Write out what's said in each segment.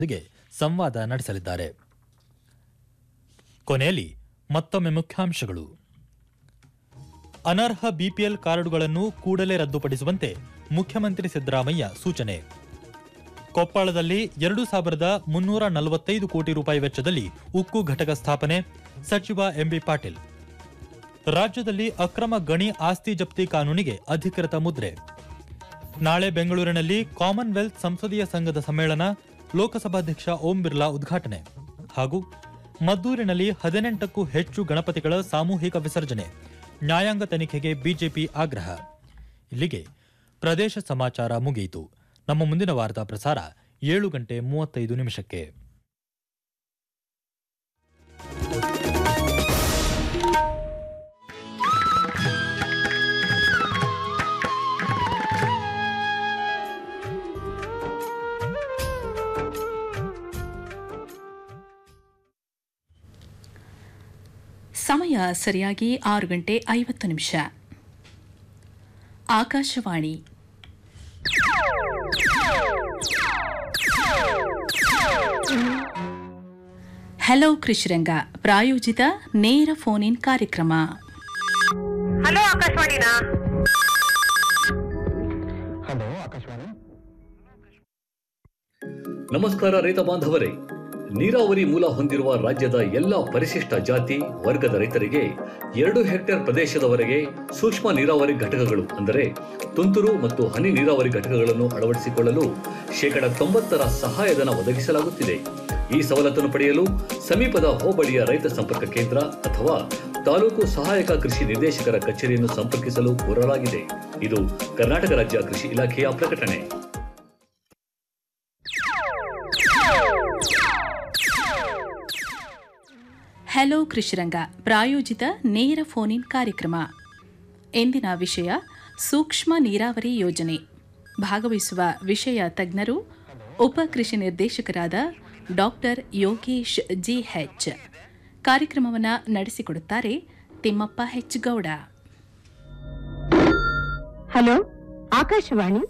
ಜೊತೆಗೆ ಸಂವಾದ ನಡೆಸಲಿದ್ದಾರೆ ಕೊನೆಯಲ್ಲಿ ಮತ್ತೊಮ್ಮೆ ಮುಖ್ಯಾಂಶಗಳು ಅನರ್ಹ ಬಿಪಿಎಲ್ ಕಾರ್ಡುಗಳನ್ನು ಕೂಡಲೇ ರದ್ದುಪಡಿಸುವಂತೆ ಮುಖ್ಯಮಂತ್ರಿ ಸಿದ್ದರಾಮಯ್ಯ ಸೂಚನೆ ಕೊಪ್ಪಳದಲ್ಲಿ ಎರಡು ಸಾವಿರದ ಮುನ್ನೂರ ನಲವತ್ತೈದು ಕೋಟಿ ರೂಪಾಯಿ ವೆಚ್ಚದಲ್ಲಿ ಉಕ್ಕು ಘಟಕ ಸ್ಥಾಪನೆ ಸಚಿವ ಎಂಬಿ ಪಾಟೀಲ್ ರಾಜ್ಯದಲ್ಲಿ ಅಕ್ರಮ ಗಣಿ ಆಸ್ತಿ ಜಪ್ತಿ ಕಾನೂನಿಗೆ ಅಧಿಕೃತ ಮುದ್ರೆ ನಾಳೆ ಬೆಂಗಳೂರಿನಲ್ಲಿ ಕಾಮನ್ವೆಲ್ತ್ ಸಂಸದೀಯ ಸಂಘದ ಸಮ್ಮೇಳನ ಲೋಕಸಭಾಧ್ಯಕ್ಷ ಓಂ ಬಿರ್ಲಾ ಉದ್ಘಾಟನೆ ಹಾಗೂ ಮದ್ದೂರಿನಲ್ಲಿ ಹದಿನೆಂಟಕ್ಕೂ ಹೆಚ್ಚು ಗಣಪತಿಗಳ ಸಾಮೂಹಿಕ ವಿಸರ್ಜನೆ ನ್ಯಾಯಾಂಗ ತನಿಖೆಗೆ ಬಿಜೆಪಿ ಆಗ್ರಹ ಇಲ್ಲಿಗೆ ಪ್ರದೇಶ ಸಮಾಚಾರ ಮುಗಿಯಿತು ನಮ್ಮ ಮುಂದಿನ ವಾರ್ತಾ ಪ್ರಸಾರ ಏಳು ಗಂಟೆ ಮೂವತ್ತೈದು ನಿಮಿಷಕ್ಕೆ ಸಮಯ ಸರಿಯಾಗಿ ಆರು ಗಂಟೆ ಐವತ್ತು ನಿಮಿಷ ಆಕಾಶವಾಣಿ ಹಲೋ ಕೃಷಿರಂಗ ಪ್ರಾಯೋಜಿತ ನೇರ ಫೋನ್ ಇನ್ ಕಾರ್ಯಕ್ರಮ ಹಲೋ ಆಕಾಶವಾಣಿನಾ ನಮಸ್ಕಾರ ರೈತ ಬಾಂಧವರೇ ನೀರಾವರಿ ಮೂಲ ಹೊಂದಿರುವ ರಾಜ್ಯದ ಎಲ್ಲ ಪರಿಶಿಷ್ಟ ಜಾತಿ ವರ್ಗದ ರೈತರಿಗೆ ಎರಡು ಹೆಕ್ಟೇರ್ ಪ್ರದೇಶದವರೆಗೆ ಸೂಕ್ಷ್ಮ ನೀರಾವರಿ ಘಟಕಗಳು ಅಂದರೆ ತುಂತುರು ಮತ್ತು ಹನಿ ನೀರಾವರಿ ಘಟಕಗಳನ್ನು ಅಳವಡಿಸಿಕೊಳ್ಳಲು ಶೇಕಡ ತೊಂಬತ್ತರ ಸಹಾಯಧನ ಒದಗಿಸಲಾಗುತ್ತಿದೆ ಈ ಸವಲತ್ತನ್ನು ಪಡೆಯಲು ಸಮೀಪದ ಹೋಬಳಿಯ ರೈತ ಸಂಪರ್ಕ ಕೇಂದ್ರ ಅಥವಾ ತಾಲೂಕು ಸಹಾಯಕ ಕೃಷಿ ನಿರ್ದೇಶಕರ ಕಚೇರಿಯನ್ನು ಸಂಪರ್ಕಿಸಲು ಕೋರಲಾಗಿದೆ ಇದು ಕರ್ನಾಟಕ ರಾಜ್ಯ ಕೃಷಿ ಇಲಾಖೆಯ ಪ್ರಕಟಣೆ ಹಲೋ ಕೃಷಿರಂಗ ಪ್ರಾಯೋಜಿತ ನೇರ ಫೋನ್ ಇನ್ ಕಾರ್ಯಕ್ರಮ ಎಂದಿನ ವಿಷಯ ಸೂಕ್ಷ್ಮ ನೀರಾವರಿ ಯೋಜನೆ ಭಾಗವಹಿಸುವ ವಿಷಯ ತಜ್ಞರು ಉಪ ಕೃಷಿ ನಿರ್ದೇಶಕರಾದ ಡಾಕ್ಟರ್ ಯೋಗೇಶ್ ಜಿ ಹೆಚ್ ಕಾರ್ಯಕ್ರಮವನ್ನು ನಡೆಸಿಕೊಡುತ್ತಾರೆ ತಿಮ್ಮಪ್ಪ ಹೆಚ್ ಗೌಡ ಹಲೋ ಆಕಾಶವಾಣಿ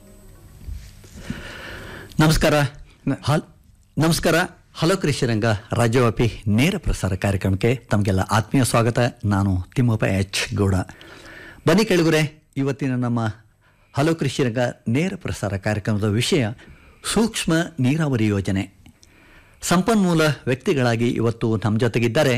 ನಮಸ್ಕಾರ ಹಲ್ ನಮಸ್ಕಾರ ಹಲೋ ಕೃಷಿರಂಗ ರಾಜ್ಯವ್ಯಾಪಿ ನೇರ ಪ್ರಸಾರ ಕಾರ್ಯಕ್ರಮಕ್ಕೆ ತಮಗೆಲ್ಲ ಆತ್ಮೀಯ ಸ್ವಾಗತ ನಾನು ತಿಮ್ಮಪ್ಪ ಎಚ್ ಗೌಡ ಬನ್ನಿ ಕೆಳಗುರೆ ಇವತ್ತಿನ ನಮ್ಮ ಹಲೋ ಕೃಷಿರಂಗ ನೇರ ಪ್ರಸಾರ ಕಾರ್ಯಕ್ರಮದ ವಿಷಯ ಸೂಕ್ಷ್ಮ ನೀರಾವರಿ ಯೋಜನೆ ಸಂಪನ್ಮೂಲ ವ್ಯಕ್ತಿಗಳಾಗಿ ಇವತ್ತು ನಮ್ಮ ಜೊತೆಗಿದ್ದಾರೆ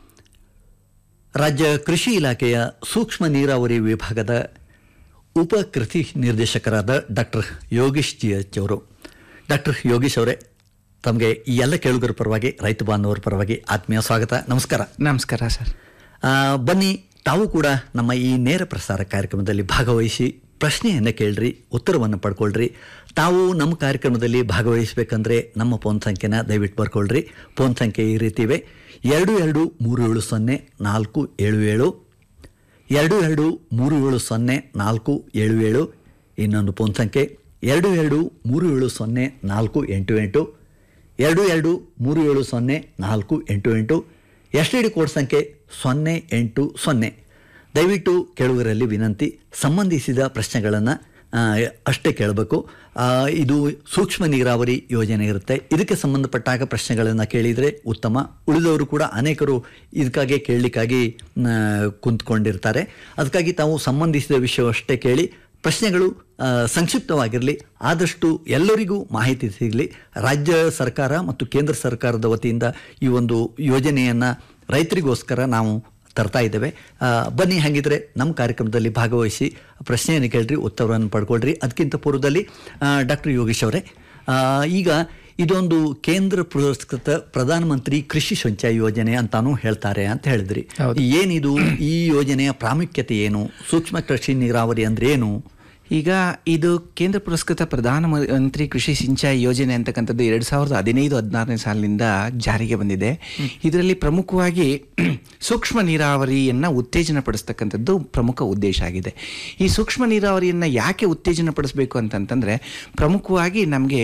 ರಾಜ್ಯ ಕೃಷಿ ಇಲಾಖೆಯ ಸೂಕ್ಷ್ಮ ನೀರಾವರಿ ವಿಭಾಗದ ಉಪ ಕೃಷಿ ನಿರ್ದೇಶಕರಾದ ಡಾಕ್ಟರ್ ಯೋಗೀಶ್ ಜಿ ಎಚ್ ಅವರು ಡಾಕ್ಟರ್ ಯೋಗೀಶ್ ಅವರೇ ತಮಗೆ ಈ ಎಲ್ಲ ಕೇಳುಗರ ಪರವಾಗಿ ರೈತ ಬಾಂಧವರ ಪರವಾಗಿ ಆತ್ಮೀಯ ಸ್ವಾಗತ ನಮಸ್ಕಾರ ನಮಸ್ಕಾರ ಸರ್ ಆ, ಬನ್ನಿ ತಾವು ಕೂಡ ನಮ್ಮ ಈ ನೇರ ಪ್ರಸಾರ ಕಾರ್ಯಕ್ರಮದಲ್ಲಿ ಭಾಗವಹಿಸಿ ಪ್ರಶ್ನೆಯನ್ನು ಕೇಳ್ರಿ ಉತ್ತರವನ್ನು ಪಡ್ಕೊಳ್ರಿ ತಾವು ನಮ್ಮ ಕಾರ್ಯಕ್ರಮದಲ್ಲಿ ಭಾಗವಹಿಸಬೇಕಂದ್ರೆ ನಮ್ಮ ಫೋನ್ ಸಂಖ್ಯೆನ ದಯವಿಟ್ಟು ಬರ್ಕೊಳ್ರಿ ಫೋನ್ ಸಂಖ್ಯೆ ಈ ರೀತಿ ಇವೆ ಎರಡು ಎರಡು ಮೂರು ಏಳು ಸೊನ್ನೆ ನಾಲ್ಕು ಏಳು ಏಳು ಎರಡು ಎರಡು ಮೂರು ಏಳು ಸೊನ್ನೆ ನಾಲ್ಕು ಏಳು ಏಳು ಇನ್ನೊಂದು ಫೋನ್ ಸಂಖ್ಯೆ ಎರಡು ಎರಡು ಮೂರು ಏಳು ಸೊನ್ನೆ ನಾಲ್ಕು ಎಂಟು ಎಂಟು ಎರಡು ಎರಡು ಮೂರು ಏಳು ಸೊನ್ನೆ ನಾಲ್ಕು ಎಂಟು ಎಂಟು ಎಸ್ ಟಿ ಡಿ ಕೋಡ್ ಸಂಖ್ಯೆ ಸೊನ್ನೆ ಎಂಟು ಸೊನ್ನೆ ದಯವಿಟ್ಟು ಕೇಳುಗರಲ್ಲಿ ವಿನಂತಿ ಸಂಬಂಧಿಸಿದ ಪ್ರಶ್ನೆಗಳನ್ನು ಅಷ್ಟೇ ಕೇಳಬೇಕು ಆ, ಇದು ಸೂಕ್ಷ್ಮ ನೀರಾವರಿ ಯೋಜನೆ ಇರುತ್ತೆ ಇದಕ್ಕೆ ಸಂಬಂಧಪಟ್ಟಾಗ ಪ್ರಶ್ನೆಗಳನ್ನು ಕೇಳಿದರೆ ಉತ್ತಮ ಉಳಿದವರು ಕೂಡ ಅನೇಕರು ಇದಕ್ಕಾಗಿ ಕೇಳಲಿಕ್ಕಾಗಿ ಆ, ಕುಂತ್ಕೊಂಡಿರ್ತಾರೆ ಅದಕ್ಕಾಗಿ ತಾವು ಸಂಬಂಧಿಸಿದ ವಿಷಯವಷ್ಟೇ ಕೇಳಿ ಪ್ರಶ್ನೆಗಳು ಆ, ಸಂಕ್ಷಿಪ್ತವಾಗಿರಲಿ ಆದಷ್ಟು ಎಲ್ಲರಿಗೂ ಮಾಹಿತಿ ಸಿಗಲಿ ರಾಜ್ಯ ಸರ್ಕಾರ ಮತ್ತು ಕೇಂದ್ರ ಸರ್ಕಾರದ ವತಿಯಿಂದ ಈ ಒಂದು ಯೋಜನೆಯನ್ನು ರೈತರಿಗೋಸ್ಕರ ನಾವು ತರ್ತಾ ಇದ್ದೇವೆ ಆ, ಬನ್ನಿ ಹಾಗಿದ್ರೆ ನಮ್ಮ ಕಾರ್ಯಕ್ರಮದಲ್ಲಿ ಭಾಗವಹಿಸಿ ಪ್ರಶ್ನೆಯನ್ನು ಕೇಳ್ರಿ ಉತ್ತರವನ್ನು ಪಡ್ಕೊಳ್ರಿ ಅದಕ್ಕಿಂತ ಪೂರ್ವದಲ್ಲಿ ಡಾಕ್ಟರ್ ಯೋಗೇಶ್ ಅವರೇ ಆ, ಈಗ ಇದೊಂದು ಕೇಂದ್ರ ಪುರಸ್ಕೃತ ಪ್ರಧಾನಮಂತ್ರಿ ಕೃಷಿ ಸಿಂಚಾಯಿ ಯೋಜನೆ ಅಂತಾನು ಹೇಳ್ತಾರೆ ಅಂತ ಹೇಳಿದ್ರಿ ಹೌದು. ಏನಿದು ಈ ಯೋಜನೆಯ ಪ್ರಾಮುಖ್ಯತೆ ಏನು ಸೂಕ್ಷ್ಮ ಕೃಷಿ ನೀರಾವರಿ ಅಂದ್ರೆ ಏನು ಈಗ ಇದು ಕೇಂದ್ರ ಪುರಸ್ಕೃತ ಪ್ರಧಾನಮಂತ್ರಿ ಕೃಷಿ ಸಿಂಚಾಯಿ ಯೋಜನೆ ಅಂತಕ್ಕಂಥದ್ದು ಎರಡು ಸಾವಿರದ ಹದಿನೈದು ಹದಿನಾರನೇ ಸಾಲಿನಿಂದ ಜಾರಿಗೆ ಬಂದಿದೆ ಇದರಲ್ಲಿ ಪ್ರಮುಖವಾಗಿ ಸೂಕ್ಷ್ಮ ನೀರಾವರಿಯನ್ನು ಉತ್ತೇಜನ ಪಡಿಸ್ತಕ್ಕಂಥದ್ದು ಪ್ರಮುಖ ಉದ್ದೇಶ ಆಗಿದೆ ಈ ಸೂಕ್ಷ್ಮ ನೀರಾವರಿಯನ್ನು ಯಾಕೆ ಉತ್ತೇಜನ ಪಡಿಸಬೇಕು ಅಂತಂತಂದರೆ ಪ್ರಮುಖವಾಗಿ ನಮಗೆ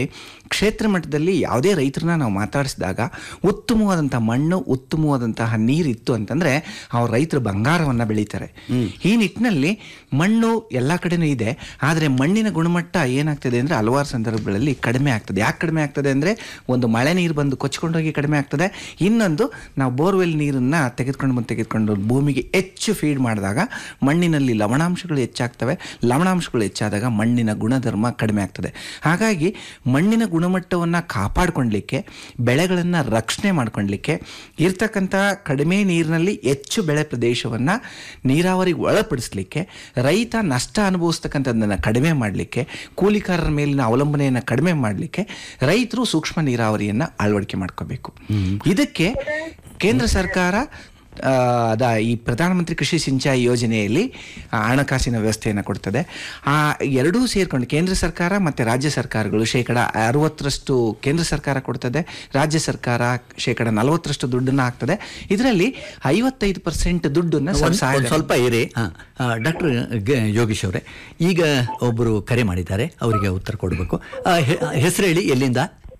ಕ್ಷೇತ್ರ ಮಟ್ಟದಲ್ಲಿ ಯಾವುದೇ ರೈತರನ್ನ ನಾವು ಮಾತಾಡಿಸಿದಾಗ ಉತ್ತಮವಾದಂಥ ಮಣ್ಣು ಉತ್ತಮವಾದಂತಹ ನೀರಿತ್ತು ಅಂತಂದ್ರೆ ಅವ್ರ ರೈತರು ಬಂಗಾರವನ್ನ ಬೆಳೀತಾರೆ ಈ ನಿಟ್ಟಿನಲ್ಲಿ ಮಣ್ಣು ಎಲ್ಲ ಕಡೆನೂ ಇದೆ ಆದರೆ ಮಣ್ಣಿನ ಗುಣಮಟ್ಟ ಏನಾಗ್ತದೆ ಅಂದ್ರೆ ಹಲವಾರು ಸಂದರ್ಭಗಳಲ್ಲಿ ಕಡಿಮೆ ಆಗ್ತದೆ ಯಾಕೆ ಕಡಿಮೆ ಆಗ್ತದೆ ಅಂದ್ರೆ ಒಂದು ಮಳೆ ನೀರು ಬಂದು ಕೊಚ್ಕೊಂಡೋಗಿ ಕಡಿಮೆ ಆಗ್ತದೆ ಇನ್ನೊಂದು ನಾವು ಬೋರ್ವೆಲ್ ನೀರನ್ನ ತೆಗೆದುಕೊಂಡು ಬಂದು ತೆಗೆದುಕೊಂಡು ಭೂಮಿಗೆ ಹೆಚ್ಚು ಫೀಡ್ ಮಾಡಿದಾಗ ಮಣ್ಣಿನಲ್ಲಿ ಲವಣಾಂಶಗಳು ಹೆಚ್ಚಾಗ್ತವೆ ಲವಣಾಂಶಗಳು ಹೆಚ್ಚಾದಾಗ ಮಣ್ಣಿನ ಗುಣಧರ್ಮ ಕಡಿಮೆ ಆಗ್ತದೆ ಹಾಗಾಗಿ ಮಣ್ಣಿನ ಗುಣಮಟ್ಟವನ್ನು ಕಾಪಾಡಿಕೊಳ್ಳಲಿಕ್ಕೆ ಬೆಳೆಗಳನ್ನು ರಕ್ಷಣೆ ಮಾಡ್ಕೊಳ್ಳಿಕ್ಕೆ ಇರ್ತಕ್ಕಂಥ ಕಡಿಮೆ ನೀರಿನಲ್ಲಿ ಹೆಚ್ಚು ಬೆಳೆ ಪ್ರದೇಶವನ್ನು ನೀರಾವರಿಗೆ ಒಳಪಡಿಸಲಿಕ್ಕೆ ರೈತ ನಷ್ಟ ಅನುಭವಿಸ್ತಕ್ಕಂಥದ್ದನ್ನು ಕಡಿಮೆ ಮಾಡಲಿಕ್ಕೆ ಕೂಲಿಕಾರರ ಮೇಲಿನ ಅವಲಂಬನೆಯನ್ನು ಕಡಿಮೆ ಮಾಡಲಿಕ್ಕೆ ರೈತರು ಸೂಕ್ಷ್ಮ ನೀರಾವರಿಯನ್ನು ಅಳವಡಿಕೆ ಮಾಡ್ಕೋಬೇಕು ಇದಕ್ಕೆ ಕೇಂದ್ರ ಸರ್ಕಾರ ಆ, ಅದ ಈ ಪ್ರಧಾನಮಂತ್ರಿ ಕೃಷಿ ಸಿಂಚಾಯಿ ಯೋಜನೆಯಲ್ಲಿ ಆ, ಹಣಕಾಸಿನ ವ್ಯವಸ್ಥೆಯನ್ನು ಕೊಡ್ತದೆ ಆ ಎರಡೂ ಸೇರ್ಕೊಂಡು ಕೇಂದ್ರ ಸರ್ಕಾರ ಮತ್ತು ರಾಜ್ಯ ಸರ್ಕಾರಗಳು ಶೇಕಡ ಅರವತ್ತರಷ್ಟು ಕೇಂದ್ರ ಸರ್ಕಾರ ಕೊಡ್ತದೆ ರಾಜ್ಯ ಸರ್ಕಾರ ಶೇಕಡ ನಲವತ್ತರಷ್ಟು ದುಡ್ಡನ್ನು ಹಾಕ್ತದೆ ಇದರಲ್ಲಿ ಐವತ್ತೈದು ಪರ್ಸೆಂಟ್ ದುಡ್ಡನ್ನು ಒಂದ್- ಒಂದ್ ಸಹಾಯ ಸ್ವಲ್ಪ ಇರಿ ಡಾಕ್ಟರ್ ಯೋಗೀಶ್ ಅವರೇ ಈಗ ಒಬ್ಬರು ಕರೆ ಮಾಡಿದ್ದಾರೆ ಅವರಿಗೆ ಉತ್ತರ ಕೊಡಬೇಕು ಹೆಸರು ಹೇಳಿ ಎಲ್ಲಿಂದ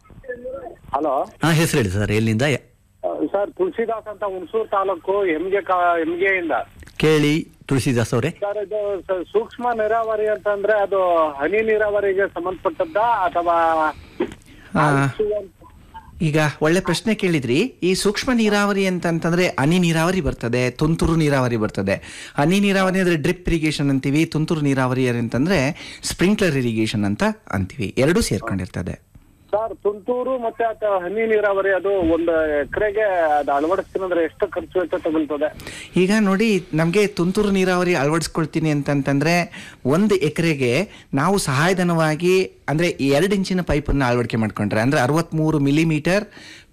ಹಲೋ ಹಾ ಹೆಸರು ಹೇಳಿ ಸರ್ ಎಲ್ಲಿಂದ ಸರ್ ತುಳಸಿದಾಸ್ ಅಂತ ಹುಣಸೂರು ತಾಲೂಕು ಎಮ್ಗೆ ಎಮ್ಗೆಯಿಂದ ಕೇಳಿ ತುಳಸಿದಾಸ್ ಅವರೇ ಸರ್ ಇದು ಸ- ಸೂಕ್ಷ್ಮ ನೀರಾವರಿ ಅಂತಂದ್ರೆ ಅದು ಹನಿ ನೀರಾವರಿಗೆ ಸಂಬಂಧಪಟ್ಟದ್ದ ಅಥವಾ ಆ, ಈಗ ಒಳ್ಳೆ ಪ್ರಶ್ನೆ ಕೇಳಿದ್ರಿ ಈ ಸೂಕ್ಷ್ಮ ನೀರಾವರಿ ಅಂತಂತಂದ್ರೆ ಹನಿ ನೀರಾವರಿ ಬರ್ತದೆ ತುಂತುರು ನೀರಾವರಿ ಬರ್ತದೆ ಹನಿ ನೀರಾವರಿ ಅಂದ್ರೆ ಡ್ರಿಪ್ ಇರಿಗೇಷನ್ ಅಂತೀವಿ ತುಂತುರು ನೀರಾವರಿ ಅಂತಂದ್ರೆ ಸ್ಪ್ರಿಂಕ್ಲರ್ ಇರಿಗೇಷನ್ ಅಂತ ಅಂತೀವಿ ಎರಡೂ ಸೇರ್ಕೊಂಡಿರ್ತದೆ ಸರ್ ತುಂತೂರು ಮತ್ತೆ ಅಥವಾ ಹನಿ ನೀರಾವರಿ ಅದು ಒಂದು ಎಕರೆಗೆ ಅದು ಅಳವಡಿಸ್ತೀನಂದ್ರೆ ಎಷ್ಟು ಖರ್ಚು ವೆಚ್ಚ ತಗೊಳ್ತದೆ ಈಗ ನೋಡಿ ನಮಗೆ ತುಂತುರು ನೀರಾವರಿ ಅಳವಡಿಸ್ಕೊಳ್ತೀನಿ ಅಂತಂತಂದ್ರೆ ಒಂದು ಎಕರೆಗೆ ನಾವು ಸಹಾಯಧನವಾಗಿ ಅಂದ್ರೆ ಎರಡು ಇಂಚಿನ ಪೈಪನ್ನು ಅಳವಡಿಕೆ ಮಾಡ್ಕೊಂಡ್ರೆ ಅಂದ್ರೆ ಅರವತ್ಮೂರು ಮಿಲಿಮೀಟರ್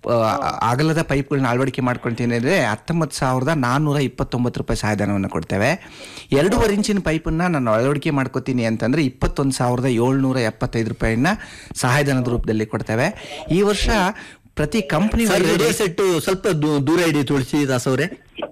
ಅಗಲದ ಪೈಪ್ಗಳನ್ನ ಅಳವಡಿಕೆ ಮಾಡ್ಕೊಳ್ತೀನಿ ಅಂದರೆ ಹತ್ತೊಂಬತ್ತು ಸಾವಿರದ ನಾನ್ನೂರ ಇಪ್ಪತ್ತೊಂಬತ್ತು ರೂಪಾಯಿ ಸಹಾಯಧನವನ್ನು ಕೊಡ್ತೇವೆ ಎರಡೂವರೆ ಇಂಚಿನ ಪೈಪನ್ನು ನಾನು ಅಳವಡಿಕೆ ಮಾಡ್ಕೋತೀನಿ ಅಂತಂದರೆ ಇಪ್ಪತ್ತೊಂದು ಸಾವಿರದ ಏಳ್ನೂರ ಎಪ್ಪತ್ತೈದು ರೂಪಾಯಿನ ಸಹಾಯಧನದ ರೂಪದಲ್ಲಿ ಕೊಡ್ತೇವೆ ಈ ವರ್ಷ ಪ್ರತಿ ಕಂಪ್ನಿ ಸರ್ ರೇಡಿಯೋ ಸೆಟ್ ಸ್ವಲ್ಪ ದೂ- ದೂರ ಇಡಿ ತುಳಸಿದಾಸ್ ಅವರೇ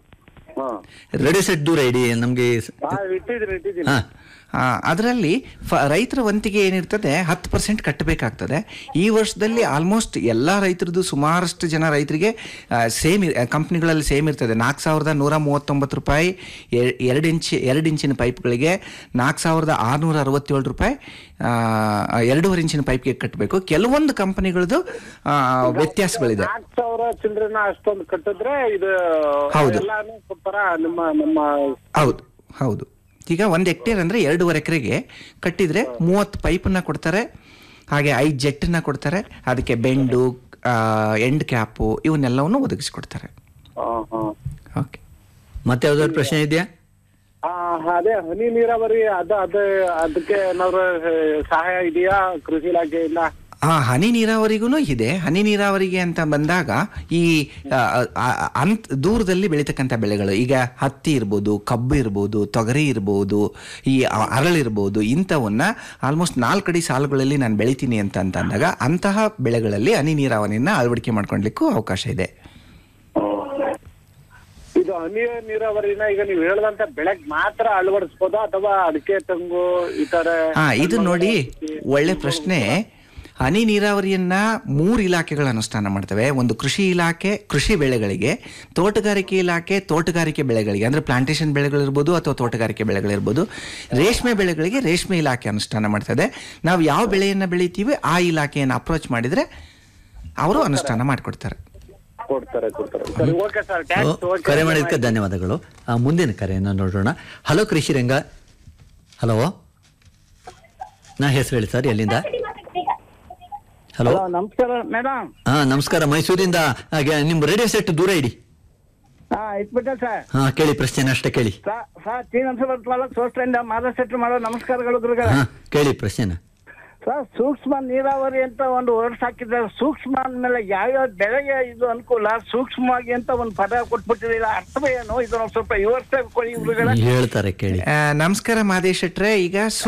ಹಾ ರೇಡಿಯೋ ಸೆಟ್ ದೂರ ಇಡಿ ನಮಗೆ ಹಾ, ಇಟ್ಟಿದ್ದೀನಿ ಇಟ್ಟಿದ್ದೀನಿ ಹಾ ಅದರಲ್ಲಿ ಫ ರೈತರ ವಂತಿಗೆ ಏನಿರ್ತದೆ ಹತ್ತು ಪರ್ಸೆಂಟ್ ಕಟ್ಟಬೇಕಾಗ್ತದೆ ಈ ವರ್ಷದಲ್ಲಿ ಆಲ್ಮೋಸ್ಟ್ ಎಲ್ಲ ರೈತರದ್ದು ಸುಮಾರಷ್ಟು ಜನ ರೈತರಿಗೆ ಸೇಮ್ ಕಂಪ್ನಿಗಳಲ್ಲಿ ಸೇಮ್ ಇರ್ತದೆ ನಾಲ್ಕು ಸಾವಿರದ ನೂರ ಮೂವತ್ತೊಂಬತ್ತು ರೂಪಾಯಿ ಎ- ಎರಡು ಇಂಚ್ ಎರಡು ಇಂಚಿನ ಪೈಪ್ಗಳಿಗೆ ನಾಲ್ಕು ಸಾವಿರದ ಆರುನೂರ ಅರವತ್ತೇಳು ರೂಪಾಯಿ ಆ, ಎರಡೂವರೆ ಇಂಚಿನ ಪೈಪ್ಗೆ ಕಟ್ಟಬೇಕು ಕೆಲವೊಂದು ಕಂಪನಿಗಳದ್ದು ಆ, ವ್ಯತ್ಯಾಸಗಳಿದೆ ನಾಲ್ಕು ಸಾವಿರ ಚಿಲ್ಡ್ರನ್ನ ಅಷ್ಟೊಂದು ಕಟ್ಟಿದ್ರೆ ಇದು ಹೌದು. ಎಲ್ಲಾನು ಕೊಡ್ತಾರ ನಿಮ್ಮ ನಮ್ಮ ಹೌದು ಹೌದು ಈಗ ಒಂದು ಹೆಕ್ಟೇರ್ ಅಂದರೆ ಎರಡೂವರೆ ಎಕರೆಗೆ ಕಟ್ಟಿದರೆ ಮೂವತ್ತು ಪೈಪನ್ನು ಕೊಡ್ತಾರೆ ಹಾಗೆ ಐದು ಜೆಟ್ಟನ್ನ ಕೊಡ್ತಾರೆ ಅದಕ್ಕೆ ಬೆಂಡು ಆ, ಎಂಡ್ ಕ್ಯಾಪು ಇವನ್ನೆಲ್ಲವನ್ನು ಒದಗಿಸ್ಕೊಡ್ತಾರೆ ಹಾ ಹಾ ಓಕೆ ಮತ್ತೆ ಯಾವ್ದಾದ್ರು ಪ್ರಶ್ನೆ ಇದೆಯಾ ಆ, ಅದೇ ಹನಿ ನೀರಾವರಿ ಅದ ಅದ ಅದಕ್ಕೆ ಏನಾದ್ರು ಆ, ಸಹಾಯ ಇದೆಯಾ ಕೃಷಿ ಇಲಾಖೆಯಿಂದ ಆ ಹನಿ ನೀರಾವರಿಗೂ ಇದೆ ಹನಿ ನೀರಾವರಿಗೆ ಅಂತ ಬಂದಾಗ ಈ ಆ, ಆ, ಅಂತ್ ದೂರದಲ್ಲಿ ಬೆಳೀತಕ್ಕಂಥ ಬೆಳೆಗಳು ಈಗ ಹತ್ತಿ ಇರ್ಬೋದು ಕಬ್ಬು ಇರ್ಬೋದು ತೊಗರಿ ಇರ್ಬೋದು ಈ ಅ- ಅರಳಿರ್ಬೋದು ಇಂಥವನ್ನ ಆಲ್ಮೋಸ್ಟ್ ನಾಲ್ಕಡಿ ಸಾಲುಗಳಲ್ಲಿ ನಾನು ಬೆಳಿತೀನಿ ಅಂತ ಅಂತ ಅಂದಾಗ ಅಂತಹ ಬೆಳೆಗಳಲ್ಲಿ ಹನಿ ನೀರಾವರಿನ ಅಳವಡಿಕೆ ಮಾಡ್ಕೊಳ್ಲಿಕ್ಕೂ ಅವಕಾಶ ಇದೆ ಇದು ಹನಿ ನೀರಾವರಿನ ಈಗ ನೀವು ಹೇಳದಂತ ಬೆಳೆಗ್ ಮಾತ್ರ ಅಳವಡಿಸ್ಬೋದಾ ಅಥವಾ ಅಡಿಕೆ ತೆಂಗು ಈ ತರ ಹಾ ಇದು ನೋಡಿ ಒಳ್ಳೆ ಪ್ರಶ್ನೆ ಹನಿ ನೀರಾವರಿಯನ್ನ ಮೂರು ಇಲಾಖೆಗಳು ಅನುಷ್ಠಾನ ಮಾಡ್ತವೆ ಒಂದು ಕೃಷಿ ಇಲಾಖೆ ಕೃಷಿ ಬೆಳೆಗಳಿಗೆ ತೋಟಗಾರಿಕೆ ಇಲಾಖೆ ತೋಟಗಾರಿಕೆ ಬೆಳೆಗಳಿಗೆ ಅಂದ್ರೆ ಪ್ಲಾಂಟೇಶನ್ ಬೆಳೆಗಳಿರ್ಬೋದು ಅಥವಾ ತೋಟಗಾರಿಕೆ ಬೆಳೆಗಳಿರ್ಬೋದು ರೇಷ್ಮೆ ಬೆಳೆಗಳಿಗೆ ರೇಷ್ಮೆ ಇಲಾಖೆ ಅನುಷ್ಠಾನ ಮಾಡ್ತದೆ ನಾವು ಯಾವ ಬೆಳೆಯನ್ನ ಬೆಳಿತೀವಿ ಆ ಇಲಾಖೆಯನ್ನು ಅಪ್ರೋಚ್ ಮಾಡಿದ್ರೆ ಅವರು ಅನುಷ್ಠಾನ ಮಾಡಿಕೊಡ್ತಾರೆ ಕೊಡ್ತಾರೆ ಕೊಡ್ತಾರೆ ಸರಿ ಓಕೆ ಸರ್ ಓ, ಟ್ಯಾಕ್ಸ್ ಕರೆ ಮಾಡಿದ್ದಕ್ಕೆ ಧನ್ಯವಾದಗಳು ಆ, ಮುಂದಿನ ಕರೆಯನ್ನು ನೋಡೋಣ ಹಲೋ ಕೃಷಿ ರಂಗ ಹಲೋ ನಾ ಹೆಸರು ಹೇಳಿ ಸರ್ ಎಲ್ಲಿಂದ ಹಲೋ ನಮಸ್ಕಾರ ಮೇಡಮ್ ಹಾ ನಮಸ್ಕಾರ ಮೈಸೂರಿಂದ ಹಾಗೆ ನಿಮ್ಮ ರೇಡಿಯೋ ಸೆಟ್ ದೂರ ಇಡಿ ಹಾ ಇಟ್ಬಿಟ್ಟೆ ಸರ್ ಹಾ ಕೇಳಿ ಪ್ರಶ್ನೆ ಅಷ್ಟೇ ಕೇಳಿ ಸರ್ ಟಿ ನರಸಿಂಹ ತಾಲೂಕ್ ಸೋಸ್ಟ್ರಿಂದ ಮಾದಶೆಟ್ರು ಮಾಡೋ ನಮಸ್ಕಾರಗಳು ಗುರುಗಳ ಹಾ ಕೇಳಿ ಪ್ರಶ್ನೆನ ಸರ್ ಸೂಕ್ಷ್ಮ ನೀರಾವರಿ ಅಂತ ಒಂದು ವರ್ಡ್ಸ್ ಹಾಕಿದ್ದಾರೆ ಸೂಕ್ಷ್ಮ ಅಂದ್ಮೇಲೆ ಯಾವ್ಯಾವ ಬೆಳೆಗೆ ಇದು ಅನುಕೂಲ ಸೂಕ್ಷ್ಮವಾಗಿ ಅಂತ ಒಂದು ಪದ ಕೊಟ್ಬಿಟ್ಟಿದ್ದೀರಾ ಅರ್ಥವೇ ಏನು ಇದನ್ನ ಸ್ವಲ್ಪ ವಿವರಿಸ್ತಾ ಕೊಡಿ ಗುರುಗಳ ಹೇಳ್ತಾರೆ ಕೇಳಿ ಆ, ನಮಸ್ಕಾರ ಮಾದೇಶ್ ಶೆಟ್ರೆ ಈಗ ಸೂಕ್ಷ್ಮ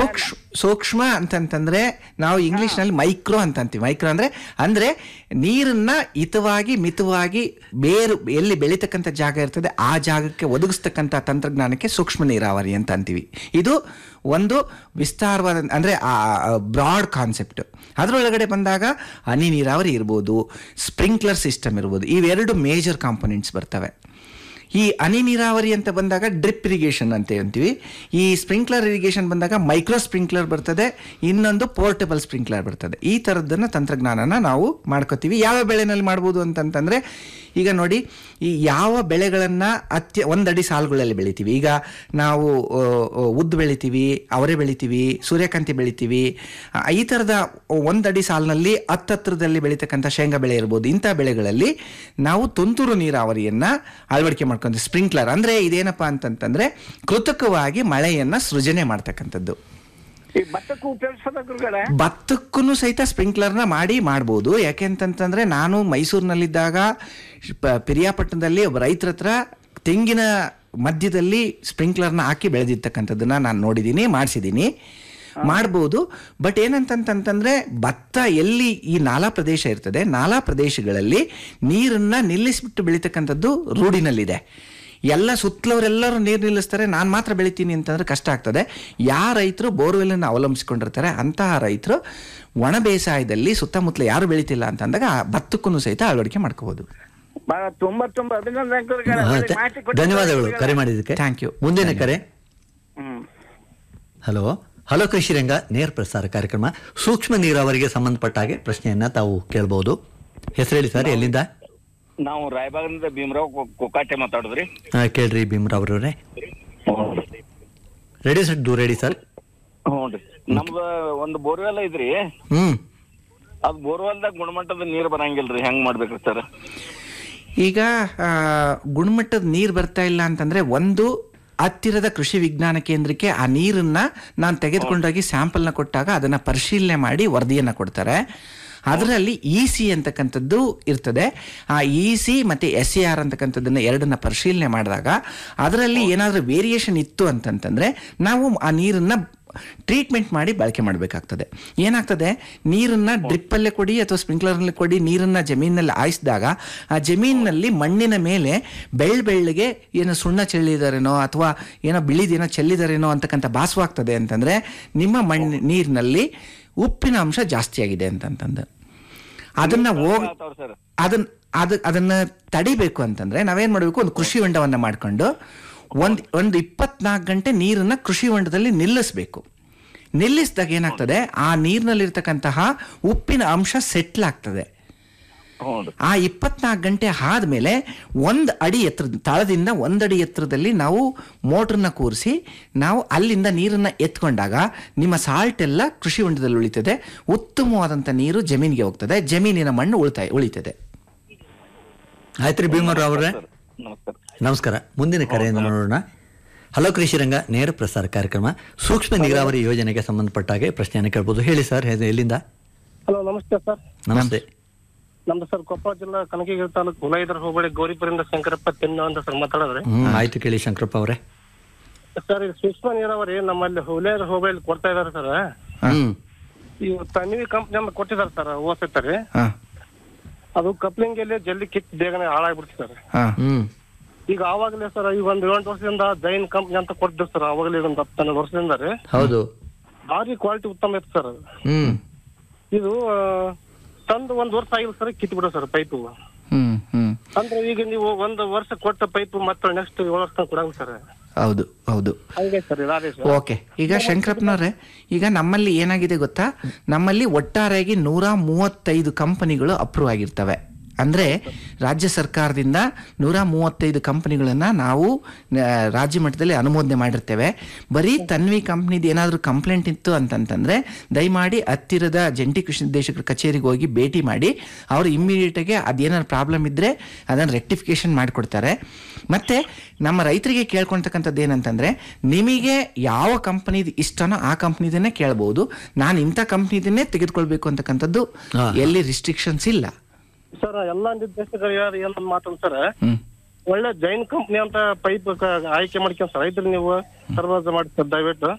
ಸೂಕ್ಷ್ಮ ಅಂತಂತಂದ್ರೆ ನಾವು ಇಂಗ್ಲಿಷ್ ನಲ್ಲಿ ಮೈಕ್ರೋ ಅಂತ ಅಂತೀವಿ ಮೈಕ್ರೋ ಅಂದ್ರೆ ಅಂದ್ರೆ ನೀರನ್ನ ಹಿತವಾಗಿ ಮಿತವಾಗಿ ಬೇರು ಎಲ್ಲಿ ಬೆಳೀತಕ್ಕಂಥ ಜಾಗ ಇರ್ತದೆ ಆ ಜಾಗಕ್ಕೆ ಒದಗಿಸ್ತಕ್ಕಂಥ ತಂತ್ರಜ್ಞಾನಕ್ಕೆ ಸೂಕ್ಷ್ಮ ನೀರಾವರಿ ಅಂತ ಅಂತೀವಿ ಇದು ಒಂದು ವಿಸ್ತಾರವಾದ ಅಂದ್ರೆ ಬ್ರಾಡ್ ಕಾನ್ಸೆಪ್ಟ್ ಅದರೊಳಗಡೆ ಬಂದಾಗ ಹನಿ ನೀರಾವರಿ ಇರ್ಬೋದು ಸ್ಪ್ರಿಂಕ್ಲರ್ ಸಿಸ್ಟಮ್ ಇರ್ಬೋದು ಇವೆರಡು ಮೇಜರ್ ಕಾಂಪೊನೆಂಟ್ಸ್ ಬರ್ತವೆ ಈ ಹನಿ ನೀರಾವರಿ ಅಂತ ಬಂದಾಗ ಡ್ರಿಪ್ ಇರಿಗೇಷನ್ ಅಂತ ಅಂತೀವಿ ಈ ಸ್ಪ್ರಿಂಕ್ಲರ್ ಇರಿಗೇಷನ್ ಬಂದಾಗ ಮೈಕ್ರೋ ಸ್ಪ್ರಿಂಕ್ಲರ್ ಬರ್ತದೆ ಇನ್ನೊಂದು ಪೋರ್ಟಬಲ್ ಸ್ಪ್ರಿಂಕ್ಲರ್ ಬರ್ತದೆ ಈ ಥರದ್ದನ್ನು ತಂತ್ರಜ್ಞಾನನ ನಾವು ಮಾಡ್ಕೋತೀವಿ ಯಾವ ಬೆಳೆನಲ್ಲಿ ಮಾಡ್ಬೋದು ಅಂತಂತಂದರೆ ಈಗ ನೋಡಿ ಈ ಯಾವ ಬೆಳೆಗಳನ್ನು ಅತ್ಯ ಒಂದಡಿ ಸಾಲುಗಳಲ್ಲಿ ಬೆಳಿತೀವಿ ಈಗ ನಾವು ಆ, ಆ, ಉದ್ದು ಬೆಳಿತೀವಿ ಅವರೆ ಬೆಳಿತೀವಿ ಸೂರ್ಯಕಾಂತಿ ಬೆಳಿತೀವಿ ಆ, ಈ ಥರದ ಒಂದಡಿ ಸಾಲಿನಲ್ಲಿ ಹತ್ತತ್ರದಲ್ಲಿ ಬೆಳೀತಕ್ಕಂಥ ಶೇಂಗಾ ಬೆಳೆ ಇರ್ಬೋದು ಇಂಥ ಬೆಳೆಗಳಲ್ಲಿ ನಾವು ತುಂತುರು ನೀರಾವರಿಯನ್ನು ಅಳವಡಿಕೆ ಮಾಡ್ಕೊಂತೀವಿ ಸ್ಪ್ರಿಂಕ್ಲರ್ ಅಂದರೆ ಇದೇನಪ್ಪ ಅಂತಂತಂದರೆ ಕೃತಕವಾಗಿ ಮಳೆಯನ್ನು ಸೃಜನೆ ಮಾಡ್ತಕ್ಕಂಥದ್ದು ಈ ಭತ್ತಕ್ಕೂ ಉಪಯೋಗಿಸೋದ ಗುರುಗಳೇ ಭತ್ತಕ್ಕೂ ಸಹಿತ ಸ್ಪ್ರಿಂಕ್ಲರ್ನ ಮಾಡಿ ಮಾಡ್ಬೋದು ಯಾಕೆ ಅಂತಂತಂದ್ರೆ ನಾನು ಮೈಸೂರಿನಲ್ಲಿದ್ದಾಗ ಪ- ಪಿರಿಯಾಪಟ್ಟಣದಲ್ಲಿ ಒಬ್ಬ ರೈತರ ಹತ್ರ ತೆಂಗಿನ ಮಧ್ಯದಲ್ಲಿ ಸ್ಪ್ರಿಂಕ್ಲರ್ನ ಹಾಕಿ ಬೆಳೆದಿರ್ತಕ್ಕಂಥದ್ದನ್ನ ನಾನು ನೋಡಿದ್ದೀನಿ ಮಾಡಿಸಿದ್ದೀನಿ ಮಾಡ್ಬೋದು ಬಟ್ ಏನಂತಂತಂತಂದ್ರೆ ಭತ್ತ ಎಲ್ಲಿ ಈ ನಾಲಾ ಪ್ರದೇಶ ಇರ್ತದೆ ನಾಲಾ ಪ್ರದೇಶಗಳಲ್ಲಿ ನೀರನ್ನ ನಿಲ್ಲಿಸ್ಬಿಟ್ಟು ಬೆಳೀತಕ್ಕಂಥದ್ದು ರೂಢಿನಲ್ಲಿದೆ ಎಲ್ಲ ಸುತ್ತಲವರೆಲ್ಲರೂ ನೀರು ನಿಲ್ಲಿಸ್ತಾರೆ ನಾನು ಮಾತ್ರ ಬೆಳಿತೀನಿ ಅಂತಂದ್ರೆ ಕಷ್ಟ ಆಗ್ತದೆ ಯಾವ ರೈತರು ಬೋರ್ವೆಲ್ಲನ್ನು ಅವಲಂಬಿಸ್ಕೊಂಡಿರ್ತಾರೆ ಅಂತಹ ರೈತರು ಒಣ ಬೇಸಾಯದಲ್ಲಿ ಸುತ್ತಮುತ್ತಲ ಯಾರು ಬೆಳಿತಿಲ್ಲ ಅಂತಂದಾಗ ಆ ಭತ್ತಕ್ಕೂ ಸಹಿತ ಅಳವಡಿಕೆ ಮಾಡ್ಕೋಬಹುದು ಬಹಳ ತುಂಬಾ ತುಂಬಾ ಅಭಿನಂದನೆ ಗುರುಗಳೇ ಹಾ, ಒಳ್ಳೆ ಥ- ಮಾಹಿತಿ ಕೊಟ್ಟಿದ್ದೀರಿ ಧನ್ಯವಾದಗಳು ಗುರುಗಳೇ. ಕರೆ ಮಾಡಿದ್ದಕ್ಕೆ Thank you. ಮುಂದಿನ ಕರೆ ಹ್ಮ್ ಹಲೋ ಹಲೋ ಕೃಷಿ ರಂಗ ನೇರ ಪ್ರಸಾರ ಕಾರ್ಯಕ್ರಮ ಸೂಕ್ಷ್ಮ ನೀರಾವರಿಗೆ ಸಂಬಂಧಪಟ್ಟ ಹಾಗೆ ಪ್ರಶ್ನೆಯನ್ನ ತಾವು ಕೇಳಬಹುದು ಹೆಸರು ಹೇಳಿ ಸರ್ ಎಲ್ಲಿಂದ ನಾವು ರಾಯಬಾಗದಿಂದ ಭೀಮರಾವ್ ಕೊ- ಕೊಕ್ಕಾಟೆ ಮಾತಾಡುದ್ರಿ ಆ, ಕೇಳ್ರಿ ಭೀಮರಾವ್ ಅವರೇ ರೆಡಿ ಸರ್ ದೂರ ರೆಡಿ ಸರ್ ಹ್ಞೂನ್ರಿ ನಮ್ದು ಒಂದು ಬೋರ್ವೆಲ್ ಐತ್ರಿ ಹ್ಮ್ ಅದ್ ಬೋರ್ವೆಲ್ದಾಗ ಗುಣಮಟ್ಟದ ನೀರ್ ಬರಂಗಿಲ್ರಿ ಹೆಂಗ್ ಮಾಡ್ಬೇಕ್ರಿ ಸರ್ ಈಗ ಆ, ಗುಣಮಟ್ಟದ ನೀರು ಬರ್ತಾ ಇಲ್ಲ ಅಂತಂದ್ರೆ ಒಂದು ಹತ್ತಿರದ ಕೃಷಿ ವಿಜ್ಞಾನ ಕೇಂದ್ರಕ್ಕೆ ಆ ನೀರನ್ನ ನಾನು ತೆಗೆದುಕೊಂಡೋಗಿ ಸ್ಯಾಂಪಲ್ನ ಕೊಟ್ಟಾಗ ಅದನ್ನ ಪರಿಶೀಲನೆ ಮಾಡಿ ವರದಿಯನ್ನ ಕೊಡ್ತಾರೆ ಅದರಲ್ಲಿ ಇ ಸಿ ಅಂತಕ್ಕಂಥದ್ದು ಇರ್ತದೆ ಆ ಇ ಸಿ ಮತ್ತು ಎಸ್ ಸಿ ಆರ್ ಅಂತಕ್ಕಂಥದ್ದನ್ನ ಎರಡನ್ನ ಪರಿಶೀಲನೆ ಮಾಡಿದಾಗ ಅದರಲ್ಲಿ ಏನಾದರೂ ವೇರಿಯೇಷನ್ ಇತ್ತು ಅಂತಂತಂದ್ರೆ ನಾವು ಆ ನೀರನ್ನ ಟ್ರೀಟ್ಮೆಂಟ್ ಮಾಡಿ ಬಳಕೆ ಮಾಡಬೇಕಾಗ್ತದೆ ಏನಾಗ್ತದೆ ನೀರನ್ನ ಡ್ರಿಪ್ಪಲ್ಲೇ ಕೊಡಿ ಅಥವಾ ಸ್ಪ್ರಿಂಕ್ಲರ್ನಲ್ಲಿ ಕೊಡಿ ನೀರನ್ನ ಜಮೀನಲ್ಲಿ ಹಾಯಿಸಿದಾಗ ಆ ಜಮೀನಿನಲ್ಲಿ ಮಣ್ಣಿನ ಮೇಲೆ ಬೆಳ್ಳ ಬೆಳ್ಳಗೆ ಏನೋ ಸುಣ್ಣ ಚೆಲ್ಲಿದಾರೇನೋ ಅಥವಾ ಏನೋ ಬಿಳಿದೇನೋ ಚೆಲ್ಲಿದಾರೇನೋ ಅಂತಕ್ಕಂಥ ಭಾಸವಾಗ್ತದೆ ಅಂತಂದ್ರೆ ನಿಮ್ಮ ಮಣ್ಣು ನೀರಿನಲ್ಲಿ ಉಪ್ಪಿನ ಅಂಶ ಜಾಸ್ತಿ ಆಗಿದೆ ಅಂತಂತಂದು ಅದನ್ನ ಹೋಗಿ ಆತಾವ್ರಿ ಸರ್ ಅದನ್ನ ಅದು ಅದನ್ನ ತಡಿಬೇಕು ಅಂತಂದ್ರೆ ನಾವೇನ್ ಮಾಡಬೇಕು ಒಂದು ಕೃಷಿ ಹೊಂಡವನ್ನ ಮಾಡ್ಕೊಂಡು ಒಂದ್ ಒಂದು ಇಪ್ಪತ್ನಾಲ್ಕು ಗಂಟೆ ನೀರನ್ನ ಕೃಷಿ ಹೊಂಡದಲ್ಲಿ ನಿಲ್ಲಿಸ್ಬೇಕು ನಿಲ್ಲಿಸಿದಾಗ ಏನಾಗ್ತದೆ ಆ ನೀರಿನಲ್ಲಿರ್ತಕ್ಕಂತಹ ಉಪ್ಪಿನ ಅಂಶ ಸೆಟ್ಲ್ ಆಗ್ತದೆ ಹ್ಞೂ ಆ ಇಪ್ಪತ್ನಾಲ್ಕು ಗಂಟೆ ಆದಮೇಲೆ ಒಂದು ಅಡಿ ಎತ್ತರ ತಳದಿಂದ ಒಂದಡಿ ಎತ್ತರದಲ್ಲಿ ನಾವು ಮೋಟ್ರನ್ನ ಕೂರಿಸಿ ನಾವು ಅಲ್ಲಿಂದ ನೀರನ್ನು ಎತ್ಕೊಂಡಾಗ ನಿಮ್ಮ ಸಾಲ್ಟ್ ಎಲ್ಲ ಕೃಷಿ ಹೊಂಡದಲ್ಲಿ ಉಳಿತದೆ ಉತ್ತಮವಾದಂಥ ನೀರು ಜಮೀನಿಗೆ ಹೋಗ್ತದೆ ಜಮೀನಿನ ಮಣ್ಣು ಉಳಿತಾಯ ಉಳಿತದೆ ಆಯ್ತ್ರಿ ಭೀಮರಾವ್ ಅವರೇ ನಮಸ್ಕಾರ ನಮಸ್ಕಾರ ಮುಂದಿನ ಕರೆಯನ್ನು ನೋಡೋಣ ಹಲೋ ಕೃಷಿ ರಂಗ ನೇರ ಪ್ರಸಾರ ಕಾರ್ಯಕ್ರಮ ಸೂಕ್ಷ್ಮ ನೀರಾವರಿ ಯೋಜನೆಗೆ ಸಂಬಂಧಪಟ್ಟ ಹಾಗೆ ಪ್ರಶ್ನೆಯನ್ನು ಕೇಳ್ಬೋದು ಹೇಳಿ ಸರ್ ಹೆ- ಎಲ್ಲಿಂದ ಹಲೋ ನಮಸ್ತೆ ಸರ್ ನಮಸ್ತೆ ನಮ್ದು ಸರ್ ಕೊಪ್ಪಳ ಜಿಲ್ಲಾ ಕನಕಗಿರಿ ತಾಲೂಕು ಹುಲೈದರ ಹೋಬಳಿ ಗೌರಿಪುರಿಂದ ಶಂಕರಪ್ಪ ತಿನ್ನ ಅಂತ ಸರ್ ಮಾತಾಡಿದ್ರಿ ಹ್ಮ್ ಆಯ್ತು ಕೇಳಿ ಶಂಕರಪ್ಪ ಅವರೇ ಸರ್ ಇದು ಸೂಕ್ಷ್ಮ ನೀರಾವರಿ ನಮ್ಮಲ್ಲಿ ಹುಲೈದರ ಹೋಬಳಿ ಕೊಡ್ತಾ ಇದಾರೆ ಸರ್ ಹ್ಮ್ ಈ ತನ್ವಿ ಕಂಪ್ನಿ ಅಂತ ಕೊಟ್ಟಿದ್ದಾರೆ ಸರ್ ಓದ್ತಾರೆ ಹಾ ಅದು ಕಪ್ಲಿಂಗ್ ಅಲ್ಲಿ ಜಲ್ದಿ ಕಿತ್ ಬೇಗನೆ ಹಾಳಾಗ್ಬಿಡ್ತು ಸರ್ ಹಾ ಹ್ಮ್ ಈಗ ಆವಾಗಲೇ ಸರ್ ಈಗ ಒಂದು ಏಳೆಂಟು ವರ್ಷದಿಂದ ಜೈನ್ ಕಂಪ್ನಿ ಅಂತ ಕೊಟ್ಟಿದ್ರು ಸರ್ ಅವಾಗಲೇ ಒಂದು ಹತ್ತು ಹನ್ನೆರಡು ವರ್ಷದಿಂದ ರೀ ಹೌದು ಭಾರಿ ಕ್ವಾಲಿಟಿ ಉತ್ತಮ ಇತ್ತು ಸರ್ ಹ್ಮ್ ಇದು ಆ, ತಂದು ಒಂದ್ ವರ್ಷ ಆಗಿಲ್ಲ ಸರ್ ಕಿತ್ ಬಿಡೋ ಸರ್ ಪೈಪು ಹ್ಮ್ ಹ್ಮ್ ಅಂದ್ರೆ ಈಗ ನೀವು ಒಂದು ವರ್ಷ ಕೊಟ್ಟ ಪೈಪ್ ಮತ್ತೆ ನೆಕ್ಸ್ಟ್ ಏಳು ವರ್ಷ ಕೊಡಂಗ ಸರ್ ಹೌದು ಹೌದು ಹಂಗೆ ಸರ್ ಇದು ಆದೇಶ ಓಕೆ ಈಗ ಶಂಕರಪ್ಪನವ್ರೆ ಈಗ ನಮ್ಮಲ್ಲಿ ಏನಾಗಿದೆ ಗೊತ್ತಾ ನಮ್ಮಲ್ಲಿ ಒಟ್ಟಾರೆಯಾಗಿ ನೂರ ಮೂವತ್ತೈದು ಕಂಪನಿಗಳು ಅಪ್ರೂವ್ ಆಗಿರ್ತವೆ ಅಂದರೆ ರಾಜ್ಯ ಸರ್ಕಾರದಿಂದ ನೂರ ಮೂವತ್ತೈದು ಕಂಪನಿಗಳನ್ನು ನಾವು ಆ, ರಾಜ್ಯ ಮಟ್ಟದಲ್ಲಿ ಅನುಮೋದನೆ ಮಾಡಿರ್ತೇವೆ ಬರೀ ತನ್ವಿ ಕಂಪ್ನಿದು ಏನಾದರೂ ಕಂಪ್ಲೇಂಟ್ ಇತ್ತು ಅಂತಂತಂದರೆ ದಯಮಾಡಿ ಹತ್ತಿರದ ಜಂಟಿ ಕೃಷಿ ನಿರ್ದೇಶಕರ ಕಚೇರಿಗೆ ಹೋಗಿ ಭೇಟಿ ಮಾಡಿ ಅವರು ಇಮ್ಮಿಡಿಯೇಟಾಗಿ ಅದೇನಾದ್ರು ಪ್ರಾಬ್ಲಮ್ ಇದ್ದರೆ ಅದನ್ನು ರೆಕ್ಟಿಫಿಕೇಶನ್ ಮಾಡಿಕೊಡ್ತಾರೆ ಮತ್ತು ನಮ್ಮ ರೈತರಿಗೆ ಕೇಳ್ಕೊಳ್ತಕ್ಕಂಥದ್ದು ಏನಂತಂದರೆ ನಿಮಗೆ ಯಾವ ಕಂಪ್ನಿದು ಇಷ್ಟನೋ ಆ ಕಂಪ್ನಿದನ್ನೇ ಕೇಳ್ಬೋದು ನಾನು ಇಂಥ ಕಂಪ್ನಿದನ್ನೇ ತೆಗೆದುಕೊಳ್ಬೇಕು ಅಂತಕ್ಕಂಥದ್ದು ಹಾ. ಎಲ್ಲಿ ರಿಸ್ಟ್ರಿಕ್ಷನ್ಸ್ ಇಲ್ಲ ಸರ್ ಎಲ್ಲಾ ನಿರ್ದೇಶಕರು ಯಾರು ಏನಂತ ಮಾತಂತ ಸರ್ ಹ್ಮ್ ಒಳ್ಳೆ ಜೈನ್ ಕಂಪ್ನಿ ಅಂತ ಪೈಪ್ ಆಯ್ಕೆ ಮಾಡ್ಕೊಂಡ್ ಸರ್ ರೈತರು ನೀವು ಸರ್ವಾಸ ಮಾಡಿ ಸರ್ ದಯವಿಟ್ಟು ಹ್ಮ್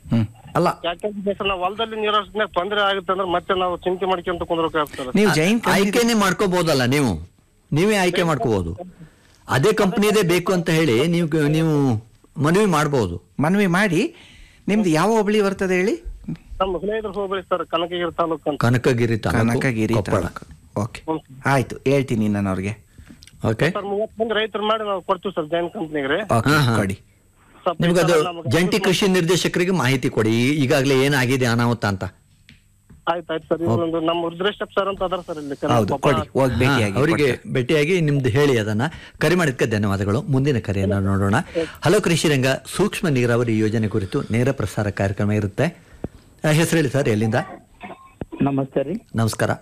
ಅಲ್ಲ ಯಾಕಂದ್ರೆ ಸರ್ ನಾವು ಹೊಲದಲ್ಲಿ ನೀರು ಹರಿಸಿದ್ಮೇಲೆ ತೊಂದರೆ ಆಗುತ್ತೆ ಅಂದ್ರೆ ಮತ್ತೆ ನಾವು ಚಿಂತೆ ಮಾಡ್ಕೊಂತ ಕುಂದ್ರಬೇಕಾಗ್ತದೆ ನೀವು ಜೈನ್ ಕಂಪ್ನಿ ಆಯ್ಕೆನೆ ಮಾಡ್ಕೋಬಹುದಲ್ಲ ನೀವು ನೀವೇ ಆಯ್ಕೆ ಮಾಡ್ಕೋಬಹುದು ಅದೇ ಕಂಪ್ನಿದೇ ಬೇಕು ಅಂತ ಹೇಳಿ ನೀವು ನೀವು ಮನವಿ ಮಾಡಬಹುದು ಮನವಿ ಮಾಡಿ ನಿಮ್ದು ಯಾವ ಹೋಬಳಿ ಬರ್ತದೆ ಹೇಳಿ ನಮ್ಮ ಸ್ನೇಹಿತರು ಹೋಗ್ಬೇಡಿ ಸರ್ ಕನಕಗಿರಿ ತಾಲೂಕು ಅಂತ ಕನಕಗಿರಿ ತಾಲೂಕು, ಕನಕಗಿರಿ ಕೊಪ್ಪಳ ತಾಲೂಕು ಓಕೆ ಆಯ್ತು ಹೇಳ್ತೀನಿ ನಾನು ಅವ್ರಿಗೆ ಓಕೆ ಸರ್ ಮೂವತ್ತು ಮಂದಿ ರೈತರು ಮಾಡಿ ನಾವು ಕೊಡ್ತೀವಿ ಸರ್ ಜೈನ್ ಕಂಪ್ನಿಗೆ ರೀ ಓಕೆ ಹಾ, ಹಾ. ಕೊಡಿ ಸ್ವಲ್ಪ ನಿಮ್ಗದು ಇದೆಲ್ಲ ನಮ್ಗೆ ಜಂಟಿ ಕೃಷಿ ನಿರ್ದೇಶಕರಿಗೆ ಮಾಹಿತಿ ಕೊಡಿ ಈ- ಈಗಾಗಲೇ ಏನಾಗಿದೆ ಅನಾಹುತ ಅಂತ ಆಯ್ತು ಆಯ್ತು ಸರ್ ಇದೊಂದು ನಮ್ಮ ರುದ್ರೇಶಪ್ ಸರ್ ಅಂತ ಅದಾರ ಸರ್ ಇಲ್ಲಿ ಹೌದು ಕೊಡಿ ಹೋಗಿ ಹಾ, ಭೇಟಿಯಾಗಿ ಅವರಿಗೆ ಕೊಡ್ತಾರೆ. ಭೇಟಿಯಾಗಿ ನಿಮ್ದು ಹೇಳಿ ಅದನ್ನ ಕರೆ ಮಾಡಿದ್ದಕ್ಕೆ ಧನ್ಯವಾದಗಳು ಮುಂದಿನ ಕರೆಯನ್ನು ನೋಡೋಣ ಹಲೋ ಕೃಷಿ ರಂಗ ಸೂಕ್ಷ್ಮ ನೀರಾವರಿ ಯೋಜನೆ ಕುರಿತು ನೇರ ಪ್ರಸಾರ ಕಾರ್ಯಕ್ರಮ ಇರುತ್ತೆ ಆ, ಹೆಸರು ಹೇಳಿ ಸರ್ ಎಲ್ಲಿಂದ ನಮಸ್ತೆ ರೀ ನಮಸ್ಕಾರ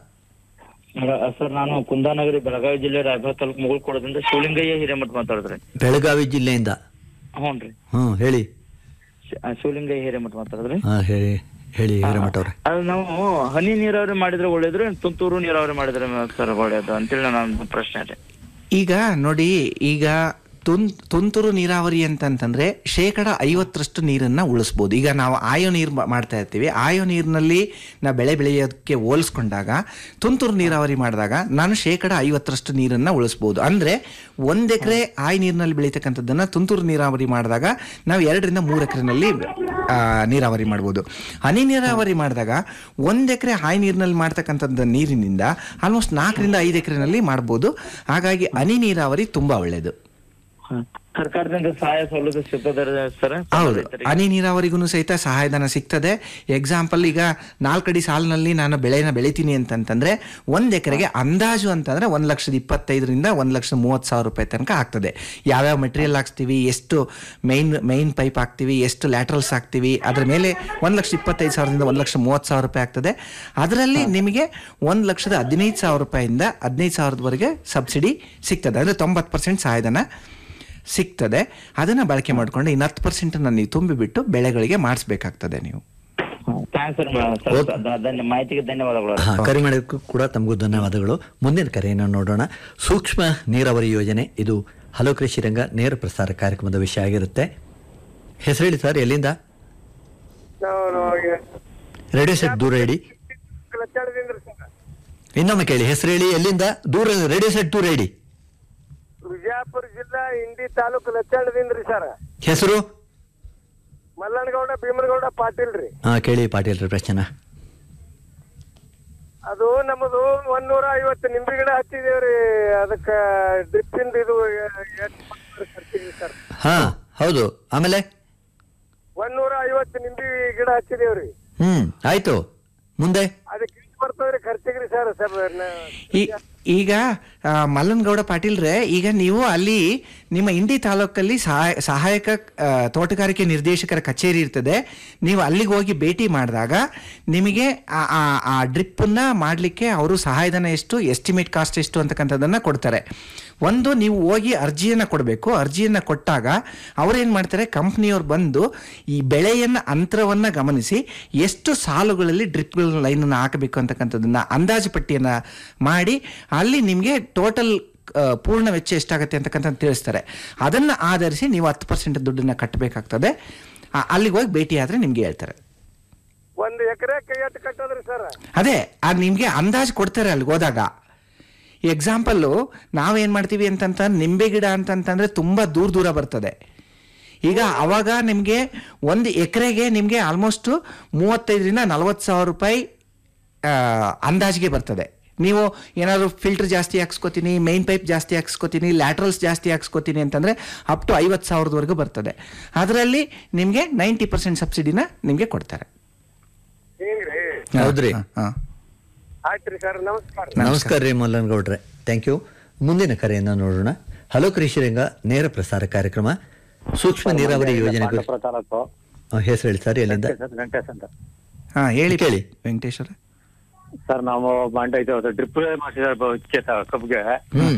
ಸರ್ ನಾನು ಕುಂದಾನಗರಿ ಬೆಳಗಾವಿ ಜಿಲ್ಲೆ ರಾಯಭಾಗ ತಾಲೂಕು ಮುಗುಳ್ಕೊಡದಿಂದ ಶಿವಲಿಂಗಯ್ಯ ಹಿರೇಮಠ ಮಾತಾಡಿದ್ರಿ ಬೆಳಗಾವಿ ಜಿಲ್ಲೆಯಿಂದ ಹ್ಞೂ ರೀ ಹ್ಮ್ ಹೇಳಿ ಶಿ- ಆ, ಶಿವಲಿಂಗಯ್ಯ ಹಿರೇಮಠ ಮಾತಾಡಿದ್ರಿ ಹಾ ಹೇಳಿ ಹೇಳಿ ಹಿರೇಮಠ ಅವ್ರೆ ಅದು ನಾವು ಹನಿ ನೀರಾವರಿ ಮಾಡಿದ್ರೆ ಒಳ್ಳೇದ್ರಿ ತುಂತುರು ನೀರಾವರಿ ಮಾಡಿದ್ರೆ ಸರ್ ಒಳ್ಳೇದು ಅಂತೇಳಿ ನನ್ನ ಪ್ರಶ್ನೆ ರೀ ಈಗ ನೋಡಿ ಈಗ ತುನ್ ತುಂತುರು ನೀರಾವರಿ ಅಂತಂತಂದ್ರೆ ಶೇಕಡ ಐವತ್ತರಷ್ಟು ನೀರನ್ನ ಉಳಿಸ್ಬೋದು ಈಗ ನಾವು ಆಯೋ ನೀರು ಮಾ- ಮಾಡ್ತಾ ಇರ್ತೀವಿ ಆಯೋ ನೀರಿನಲ್ಲಿ ನಾವು ಬೆಳೆ ಬೆಳೆಯೋದಕ್ಕೆ ಹೋಲಿಸ್ಕೊಂಡಾಗ ತುಂತುರು ನೀರಾವರಿ ಮಾಡಿದಾಗ ನಾನು ಶೇಕಡ ಐವತ್ತರಷ್ಟು ನೀರನ್ನ ಉಳಿಸ್ಬೋದು ಅಂದ್ರೆ ಒಂದ್ ಎಕರೆ ಆಯ್ ನೀರಿನಲ್ಲಿ ಬೆಳೀತಕ್ಕಂಥದ್ದನ್ನ ತುಂತುರು ನೀರಾವರಿ ಮಾಡಿದಾಗ ನಾವು ಎರಡರಿಂದ ಮೂರು ಎಕರೆನಲ್ಲಿ ನೀರಾವರಿ ಮಾಡ್ಬೋದು ಹನಿ ನೀರಾವರಿ ಮಾಡಿದಾಗ ಒಂದ್ ಎಕರೆ ಹಾಯಿ ನೀರಿನಲ್ಲಿ ಮಾಡ್ತಕ್ಕಂಥದ್ದು ನೀರಿನಿಂದ ಆಲ್ಮೋಸ್ಟ್ ನಾಲ್ಕರಿಂದ ಐದು ಎಕರೆನಲ್ಲಿ ಮಾಡ್ಬೋದು ಹಾಗಾಗಿ ಹನಿ ನೀರಾವರಿ ತುಂಬಾ ಒಳ್ಳೆಯದು ಸರ್ಕಾರದಿಂದ ಸಹಾಯ ಸೌಲಭ್ಯ ಸಿಗ್ತದೆ ಸರ್ ಹೌದು ಹನಿ ನೀರಾವರಿಗೂ ಸಹಿತ ಸಹಾಯಧನ ಸಿಗ್ತದೆ ಎಕ್ಸಾಂಪಲ್ ಈಗ ನಾಲ್ಕಡಿ ಸಾಲಿನಲ್ಲಿ ನಾನು ಬೆಳೆನ ಬೆಳಿತೀನಿ ಅಂತಂತಂದ್ರೆ ಒಂದ್ ಎಕರೆಗೆ ಅಂದಾಜು ಅಂತಂದ್ರೆ ಒಂದ್ ಲಕ್ಷದ ಇಪ್ಪತ್ತೈದರಿಂದ ಒಂದ್ ಲಕ್ಷದ ಮೂವತ್ತು ಸಾವಿರ ರೂಪಾಯಿ ತನಕ ಆಗ್ತದೆ ಯಾವ್ಯಾವ ಮೆಟೀರಿಯಲ್ ಹಾಕ್ಸ್ತೀವಿ ಎಷ್ಟು ಮೈನ್ ಮೈನ್ ಪೈಪ್ ಹಾಕ್ತೀವಿ ಎಷ್ಟು ಲ್ಯಾಟ್ರಲ್ಸ್ ಹಾಕ್ತೀವಿ ಅದ್ರ ಮೇಲೆ ಒಂದ್ ಲಕ್ಷ ಇಪ್ಪತ್ತೈದು ಸಾವಿರದಿಂದ ಒಂದ್ ಲಕ್ಷ ಮೂವತ್ತು ಸಾವಿರ ರೂಪಾಯಿ ಆಗ್ತದೆ ಅದರಲ್ಲಿ ನಿಮಗೆ ಒಂದ್ ಲಕ್ಷದ ಹದಿನೈದು ಸಾವಿರ ರೂಪಾಯಿಂದ ಹದಿನೈದು ಸಾವಿರದವರೆಗೆ ಸಬ್ಸಿಡಿ ಸಿಗ್ತದೆ ಅಂದ್ರೆ ತೊಂಬತ್ತು ಪರ್ಸೆಂಟ್ ಸಹಾಯಧನ ಸಿಗ್ತದೆ ಅದನ್ನ ಬಳಕೆ ಮಾಡ್ಕೊಂಡು ಇನ್ನು ಹತ್ತು ಪರ್ಸೆಂಟ್ ನೀವು ತುಂಬಿಬಿಟ್ಟು ಬೆಳೆಗಳಿಗೆ ಮಾಡಿಸ್ಬೇಕಾಗ್ತದೆ ನೀವು ಥ್ಯಾಂಕ್ಸ್ ಸರ್ ಸರ್ ಧನ್ಯ ಮಾಹಿತಿಗೆ ಧನ್ಯವಾದಗಳು ಹಾ ಕರೆ ಮಾಡೋದಕ್ಕೂ ಕೂಡ ತಮಗೂ ಧನ್ಯವಾದಗಳು ಮುಂದಿನ ಕರೆಯನ್ನು ನೋಡೋಣ ಸೂಕ್ಷ್ಮ ನೀರಾವರಿ ಯೋಜನೆ ಇದು ಹಲೋ ಕೃಷಿ ರಂಗ ನೇರ ಪ್ರಸಾರ ಕಾರ್ಯಕ್ರಮದ ವಿಷಯ ಆಗಿರುತ್ತೆ ಹೆಸರು ಹೇಳಿ ಸರ್ ಎಲ್ಲಿಂದ ರೇಡಿಯೋ ಸೆಟ್ ದೂರ ಇಡಿ ಇನ್ನೊಮ್ಮೆ ಕೇಳಿ ಹೆಸರು ಹೇಳಿ ಎಲ್ಲಿಂದ ದೂರ ರೇಡಿಯೋ ಸೆಟ್ ದೂರ ಇಡಿ ವಿಜಯಪುರ ಜಿಲ್ಲಾ ಇಂಡಿ ತಾಲೂಕು ಲಚ್ಚಾಳದಿಂದ್ರಿ ಸರ್ ಹೆಸರು ಮಲ್ಲನಗೌಡ ಭೀಮನಗೌಡ ಪಾಟೀಲ್ ರೀ ಹಾ ಕೇಳಿ ಪಾಟೀಲ್ ರೀ ಪ್ರಶ್ನೆ ಅದು ನಮ್ಮದು ಒಂದೂರ ಐವತ್ತು ನಿಂಬೆ ಗಿಡ ಹಚ್ಚಿದೇವ್ರಿ ಅದಕ್ಕ ಡ್ರಿಪ್ಪಿಂದ ಇದು ಎಷ್ಟ್ ಖರ್ಚಿದೆ ಸರ್ ಹಾ ಹೌದು ಆಮೇಲೆ ಒಂದೂರ ಐವತ್ತು ನಿಂಬೆ ಗಿಡ ಹಚ್ಚಿದೇವ್ರಿ ಹ್ಮ್ ಆಯ್ತು ಮುಂದೆ ಅದಕ್ಕೆ ಎಷ್ಟು ಬರ್ತದ್ರಿ ಖರ್ಚಿಗ್ರಿ ಸರ್ ಸರ್ ಈ- ಈಗ ಆ, ಮಲ್ಲನಗೌಡ ಪಾಟೀಲ್ರೆ ಈಗ ನೀವು ಅಲ್ಲಿ ನಿಮ್ಮ ಇಂಡಿ ತಾಲೂಕಲ್ಲಿ ಸಹಾಯ ಸಹಾಯಕ ಆ, ತೋಟಗಾರಿಕೆ ನಿರ್ದೇಶಕರ ಕಚೇರಿ ಇರ್ತದೆ ನೀವು ಅಲ್ಲಿಗೆ ಹೋಗಿ ಭೇಟಿ ಮಾಡಿದಾಗ ನಿಮಗೆ ಆ- ಆ- ಆ ಡ್ರಿಪ್ಪನ್ನ ಮಾಡಲಿಕ್ಕೆ ಅವರು ಸಹಾಯಧನ ಎಷ್ಟು ಎಸ್ಟಿಮೇಟ್ ಕಾಸ್ಟ್ ಎಷ್ಟು ಅಂತಕ್ಕಂಥದ್ದನ್ನು ಕೊಡ್ತಾರೆ ಒಂದು ನೀವು ಹೋಗಿ ಅರ್ಜಿಯನ್ನು ಕೊಡಬೇಕು ಅರ್ಜಿಯನ್ನು ಕೊಟ್ಟಾಗ ಅವ್ರೇನು ಮಾಡ್ತಾರೆ ಕಂಪ್ನಿಯವ್ರು ಬಂದು ಈ ಬೆಳೆಯನ್ನ ಅಂತರವನ್ನು ಗಮನಿಸಿ ಎಷ್ಟು ಸಾಲುಗಳಲ್ಲಿ ಡ್ರಿಪ್ ಲೈನನ್ನು ಹಾಕಬೇಕು ಅಂತಕ್ಕಂಥದ್ದನ್ನ ಅಂದಾಜು ಪಟ್ಟಿಯನ್ನು ಮಾಡಿ ಅಲ್ಲಿ ನಿಮಗೆ ಟೋಟಲ್ ಪೂರ್ಣ ವೆಚ್ಚ ಎಷ್ಟಾಗುತ್ತೆ ಅಂತಕ್ಕಂಥ ತಿಳಿಸ್ತಾರೆ ಅದನ್ನು ಆಧರಿಸಿ ನೀವು ಹತ್ತು ಪರ್ಸೆಂಟ್ ದುಡ್ಡನ್ನು ಕಟ್ಟಬೇಕಾಗ್ತದೆ ಆ- ಅಲ್ಲಿಗೆ ಹೋಗಿ ಭೇಟಿ ಆದರೆ ನಿಮಗೆ ಹೇಳ್ತಾರೆ ಒಂದ್ ಎಕರೆಕ್ಕೆ ಎಷ್ಟು ಕಟ್ಟದ್ರಿ ಸರ್ ಅದೇ ಅದು ನಿಮಗೆ ಅಂದಾಜು ಕೊಡ್ತಾರೆ ಅಲ್ಲಿಗೆ ಹೋದಾಗ ಎಕ್ಸಾಂಪಲ್ಲು ನಾವೇನು ಮಾಡ್ತೀವಿ ಅಂತಂತ ನಿಂಬೆ ಗಿಡ ಅಂತಂತಂದ್ರೆ ತುಂಬ ದೂರ ದೂರ ಬರ್ತದೆ ಈಗ ಅವಾಗ ನಿಮಗೆ ಒಂದು ಎಕರೆಗೆ ನಿಮಗೆ ಆಲ್ಮೋಸ್ಟು ಮೂವತ್ತೈದರಿಂದ ನಲವತ್ತು ಸಾವಿರ ರೂಪಾಯಿ ಆ, ಅಂದಾಜಿಗೆ ಬರ್ತದೆ ನೀವು ಏನಾದರೂ ಫಿಲ್ಟರ್ ಜಾಸ್ತಿ ಹಾಕ್ಸ್ಕೊತೀನಿ ಮೈನ್ ಪೈಪ್ ಜಾಸ್ತಿ ಹಾಕ್ಸ್ಕೊತೀನಿ ಲ್ಯಾಟ್ರಲ್ಸ್ ಜಾಸ್ತಿ ಹಾಕ್ಸ್ಕೊತೀನಿ ಅಂತಂದರೆ ಅಪ್ ಟು ಐವತ್ತು ಸಾವಿರದವರೆಗೂ ಬರ್ತದೆ ಅದರಲ್ಲಿ ನಿಮಗೆ ನೈಂಟಿ ಪರ್ಸೆಂಟ್ ಸಬ್ಸಿಡಿನ ನಿಮಗೆ ಕೊಡ್ತಾರೆ ಹಿಂಗ್ರಿ ಹೌದ್ರಿ ಹಾಂ ಆಯ್ತ್ರಿ ಸರ್ ನಮಸ್ಕಾರ ನಮಸ್ಕಾರ ರೀ ಮಲ್ಲನಗೌಡ್ರೆ ಥ್ಯಾಂಕ್ ಯು ಮುಂದಿನ ಕರೆಯನ್ನು ನೋಡೋಣ ಹಲೋ ಕೃಷಿ ರಂಗ ನೇರ ಪ್ರಸಾರ ಕಾರ್ಯಕ್ರಮ ಸೂಕ್ಷ್ಮ ನೀರಾವರಿ ಯೋಜನೆ ಕುರಿತು ತಾಲೂಕು ಆ, ಹೆಸರು ಹೇಳಿ ಸರ್ ಎಲ್ಲಿಂದ ವೆಂಕಟೇಶ್ ಅಂತ ಹಾಂ ಹೇಳಿ ಕೇಳಿ. ವೆಂಕಟೇಶ್ವರ ಸರ್ ನಾವು ಮಂಡ ಇದು ಡ್ರಿಪ್ ಮಾಡಿಸಿದ ಕಬ್ಬಿಗೆ ಹ್ಮ್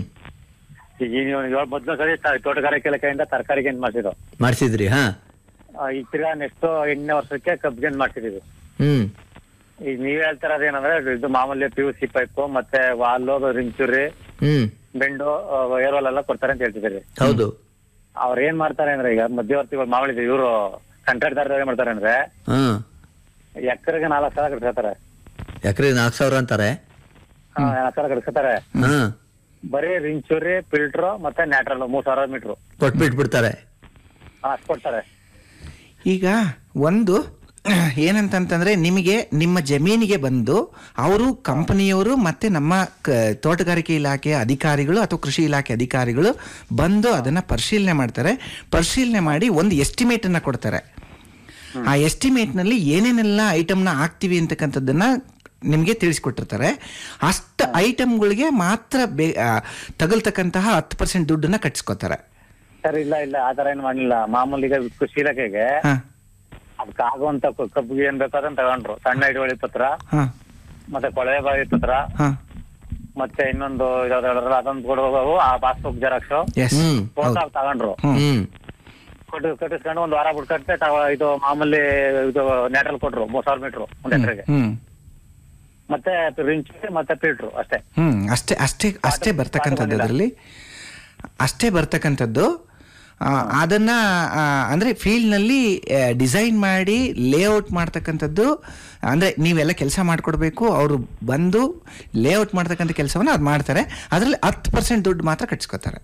ಈಗ ನೀವು ಇವಾಗ ಮೊದ್ಲು ಸರಿ ತ- ತೋಟಗಾರಿಕೆ ಇಲಾಖೆಯಿಂದ ತರಕಾರಿಗೆ ಏನ್ ಮಾಡ್ಸಿದ್ರು ಮಾಡಿಸಿದ್ರಿ ಹಾ ಈಗ ತಿರ್ಗಾ ನೆಕ್ಸ್ಟ್ ಎಂಟನೇ ವರ್ಷಕ್ಕೆ ಕಬ್ಬಿಗೆ ಏನ್ ಮಾಡ್ಸಿದೀವಿ ಹ್ಮ್ ಈಗ ನೀವ್ ಹೇಳ್ತಾರದು ಏನಂದ್ರೆ ಇದು ಮಾಮೂಲಿ ಪಿ ಯು ಸಿ ಪೈಪ್ ಮತ್ತೆ ವಾಲು ರಿಂಚುರಿ ಹ್ಮ್ ಬೆಂಡು ಏರ್ವಾಲ್ ಎಲ್ಲ ಕೊಡ್ತಾರೆ ಅಂತ ಹೇಳ್ತಿದ್ದೀರಿ ಹೌದು ಅವ್ರ ಏನ್ ಮಾಡ್ತಾರೆ ಅಂದ್ರೆ ಈಗ ಮಧ್ಯವರ್ತಿಗಳು ಮಾಮೂಲಿ ಇವರು ಕಾಂಟ್ರಾಕ್ಟರ್ ಏನ್ ಮಾಡ್ತಾರೆ ಅಂದ್ರೆ ಹಾ ಎಕರೆಗೆ ನಾಲ್ಕು ಸಾವಿರ ಕಟ್ಸ್ಕೊತಾರೆ ಎಕರೆ ನಾಲ್ಕು ಸಾವಿರ ಅಂತಾರೆ ಹಾ ನಾಲ್ಕು ಸಾವಿರ ಕಟ್ಸ್ಕೊತಾರೆ ಹಾ ಬರೀ ರಿಂಚೂರಿ ಫಿಲ್ಟ್ರು ಮತ್ತೆ ನ್ಯಾಟ್ರಲ್ ಮೂರ್ ಸಾವಿರ ಮೀಟ್ರು ಕೊಟ್ಬಿಟ್ಬಿಡ್ತಾರೆ ಅಷ್ಟು ಕೊಡ್ತಾರೆ ಈಗ ಒಂದು ಏನಂತಂತಂದ್ರೆ ನಿಮಗೆ ನಿಮ್ಮ ಜಮೀನಿಗೆ ಬಂದು ಅವರು ಕಂಪನಿಯವರು ಮತ್ತೆ ನಮ್ಮ ಕ- ತೋಟಗಾರಿಕೆ ಇಲಾಖೆಯ ಅಧಿಕಾರಿಗಳು ಅಥವಾ ಕೃಷಿ ಇಲಾಖೆ ಅಧಿಕಾರಿಗಳು ಬಂದು ಅದನ್ನ ಪರಿಶೀಲನೆ ಮಾಡ್ತಾರೆ ಪರಿಶೀಲನೆ ಮಾಡಿ ಒಂದು ಎಸ್ಟಿಮೇಟ್ ಅನ್ನ ಕೊಡ್ತಾರೆ ಆ ಎಸ್ಟಿಮೇಟ್ ನಲ್ಲಿ ಏನೇನೆಲ್ಲ ಐಟಮ್ನ ಹಾಕ್ತಿವಿ ಅಂತಕ್ಕಂಥದ್ದನ್ನ ನಿಮಗೆ ತಿಳಿಸ್ಕೊಟ್ಟಿರ್ತಾರೆ ಅಷ್ಟು ಐಟಮ್ಗಳಿಗೆ ಮಾತ್ರ ಬೇ ಆ, ತಗಲ್ತಕ್ಕಂತಹ ಹತ್ತು ಪರ್ಸೆಂಟ್ ದುಡ್ಡನ್ನ ಕಟ್ಸ್ಕೊತಾರೆ ಸರ್ ಇಲ್ಲ ಇಲ್ಲ ಆ ತರ ಏನ್ ಮಾಡಿಲ್ಲ ಮಾಮೂಲಿ ಈಗ ಕೃಷಿ ಇಲಾಖೆಗೆ ಹಾ ಅದಕ್ಕೆ ಆಗುವಂತ ಕ- ಕಬ್ಬಿಗೆ ಏನ್ ಬೇಕು ಅದನ್ನ ತಗೊಂಡ್ರು ಸಣ್ಣ ಹಿಡುವಳಿ ಪತ್ರ ಹಾ ಮತ್ತೆ ಕೊಳವೆ ಬಾವಿ ಪತ್ರ ಹಾ ಮತ್ತೆ ಇನ್ನೊಂದು ಯಾವ್ದು ಹೇಳಿದ್ರಲ್ಲ ಅದೊಂದು ಕೊಡುವಾಗ ಆ ಪಾಸ್ಬುಕ್ ಜೆರಾಕ್ಸ್ ಎಸ್ ಹ್ಮ್ ಫೋಟೋ ತಗೊಂಡ್ರು ಹ್ಮ್ ಕೊಟ್ಟು ಕಟ್ಟಿಸ್ಕೊಂಡು ಒಂದ್ ವಾರ ಬಿಟ್ಕಟ್ಟೆ ತಾವ ಇದು ಮಾಮೂಲಿ ಇದು ನ್ಯಾಟ್ರಲ್ ಕೊಟ್ರು ಮೂರ್ ಸಾವಿರ ಮೀಟ್ರು ಒಂದ್ ಎಕರೆಗೆ ಹ್ಮ್ ಮತ್ತೆ ರಿಂಚ್ ಮತ್ತೆ ಫಿಲ್ಟ್ರು ಅಷ್ಟೇ ಹ್ಮ್ ಅಷ್ಟೇ ಅಷ್ಟೇ ಅಷ್ಟೇ ಬರ್ತಕ್ಕಂಥದ್ದು ಅದರಲ್ಲಿ ಅಷ್ಟೇ ಬರ್ತಕ್ಕಂಥದ್ದು ಆ, ಅದನ್ನ ಆ, ಅಂದ್ರೆ ಫೀಲ್ಡ್ನಲ್ಲಿ ಡಿಸೈನ್ ಮಾಡಿ ಲೇಔಟ್ ಮಾಡ್ತಕ್ಕಂಥದ್ದು ಅಂದ್ರೆ ನೀವೆಲ್ಲ ಕೆಲಸ ಮಾಡ್ಕೊಡ್ಬೇಕು ಅವರು ಬಂದು ಲೇಔಟ್ ಮಾಡ್ತಕ್ಕಂಥ ಕೆಲಸವನ್ನ ಅದು ಮಾಡ್ತಾರೆ ಅದರಲ್ಲಿ ಹತ್ತು ಪರ್ಸೆಂಟ್ ದುಡ್ಡು ಮಾತ್ರ ಕಟ್ಸ್ಕೊತಾರೆ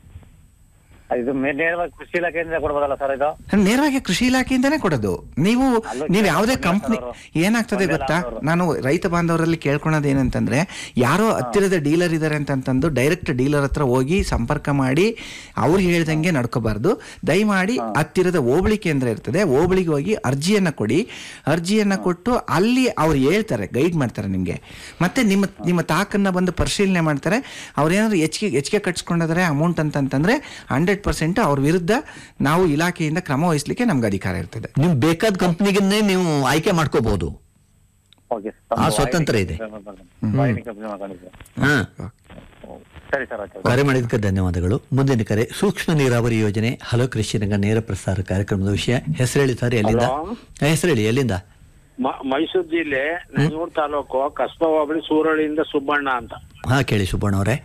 ಇದು ಮೇ- ನೇರವಾಗಿ ಕೃಷಿ ಇಲಾಖೆಯಿಂದ ಕೊಡ್ಬೋದಲ್ಲ ಸರ್ ಇದು ನೇರವಾಗಿ ಕೃಷಿ ಇಲಾಖೆಯಿಂದನೇ ಕೊಡೋದು ನೀವು ಅಲ್ಲೂ ನೀವು ಯಾವುದೇ ಕೆಲವು ಕಂಪ್ನಿ ಅವರು ಏನಾಗ್ತದೆ ಒಂದೇ ಗೊತ್ತಾ ಲಾಭದವರು. ನಾನು ರೈತ ಬಾಂಧವರಲ್ಲಿ ಕೇಳ್ಕೊಳೋದು ಏನಂತಂದ್ರೆ ಯಾರೋ ಹತ್ತಿರದ ಡೀಲರ್ ಇದ್ದಾರೆ ಅಂತಂತಂದು ಡೈರೆಕ್ಟ್ ಡೀಲರ್ ಹತ್ರ ಹೋಗಿ ಸಂಪರ್ಕ ಮಾಡಿ ಅವ್ರು ಹೇಳ್ದಂಗೆ ನಡ್ಕೋಬಾರ್ದು ದಯಮಾಡಿ ಹತ್ತಿರದ ಹೋಬಳಿ ಕೇಂದ್ರ ಇರ್ತದೆ ಹೋಬಳಿಗೆ ಹೋಗಿ ಅರ್ಜಿಯನ್ನ ಕೊಡಿ ಅರ್ಜಿಯನ್ನ ಕೊಟ್ಟು ಅಲ್ಲಿ ಅವ್ರು ಹೇಳ್ತಾರೆ ಗೈಡ್ ಮಾಡ್ತಾರೆ ನಿಮಗೆ ಮತ್ತೆ ನಿಮ್ಮ ನಿಮ್ಮ ತಾಕನ್ನ ಬಂದು ಪರಿಶೀಲನೆ ಮಾಡ್ತಾರೆ ಅವ್ರೇನಾದ್ರು ಹೆಚ್ಚಿಗೆ ಹೆಚ್ಚಿಗೆ ಕಟ್ಸ್ಕೊಂಡಿದ್ದಾರೆ ಅಮೌಂಟ್ ಅಂತಂತಂದ್ರೆ ಹಂಡ್ರೆಡ್ ಪರ್ಸೆಂಟ್ ಅವ್ರ ವಿರುದ್ಧ ನಾವು ಇಲಾಖೆಯಿಂದ ಕ್ರಮ ವಹಿಸ್ಲಿಕ್ಕೆ ನಮ್ಗೆ ಅಧಿಕಾರ ಇರ್ತದೆ ನಿಮ್ ಬೇಕಾದ ಕಂಪ್ನಿಗನ್ನೇ ನೀವು ಆಯ್ಕೆ ಮಾಡ್ಕೋಬಹುದು ಓಕೆ ಆ ಸ್ವತಂತ್ರ ಇದೆ. ಕಂಪ್ನಿ ಮಾಡ್ಕೊಂಡಿದ್ದೆ ಹಾ ಸರಿ ಸರ್ ಆಯ್ತು ಕರೆ ಮಾಡಿದ್ದಕ್ಕೆ ಧನ್ಯವಾದಗಳು ಮುಂದಿನ ಕರೆ ಸೂಕ್ಷ್ಮ ನೀರಾವರಿ ಯೋಜನೆ ಹಲೋ ಕೃಷಿ ರಂಗ ನೇರ ಪ್ರಸಾರ ಕಾರ್ಯಕ್ರಮದ ವಿಷಯ ಹೆಸರೇಳಿ ಸರ್ ಎಲ್ಲಿಂದ ಹೆಸರೇಳಿ ಎಲ್ಲಿಂದ ಮ- ಮೈಸೂರು ಜಿಲ್ಲೆ ನಂಜೂರು ತಾಲೂಕು ಕಸ್ಬಾ ಹೋಬಳಿ ಸೂರಳಿಯಿಂದ ಸುಬ್ಬಣ್ಣ ಅಂತ ಹಾ ಕೇಳಿ ಸುಬ್ಬಣ್ಣ ಅವರೇ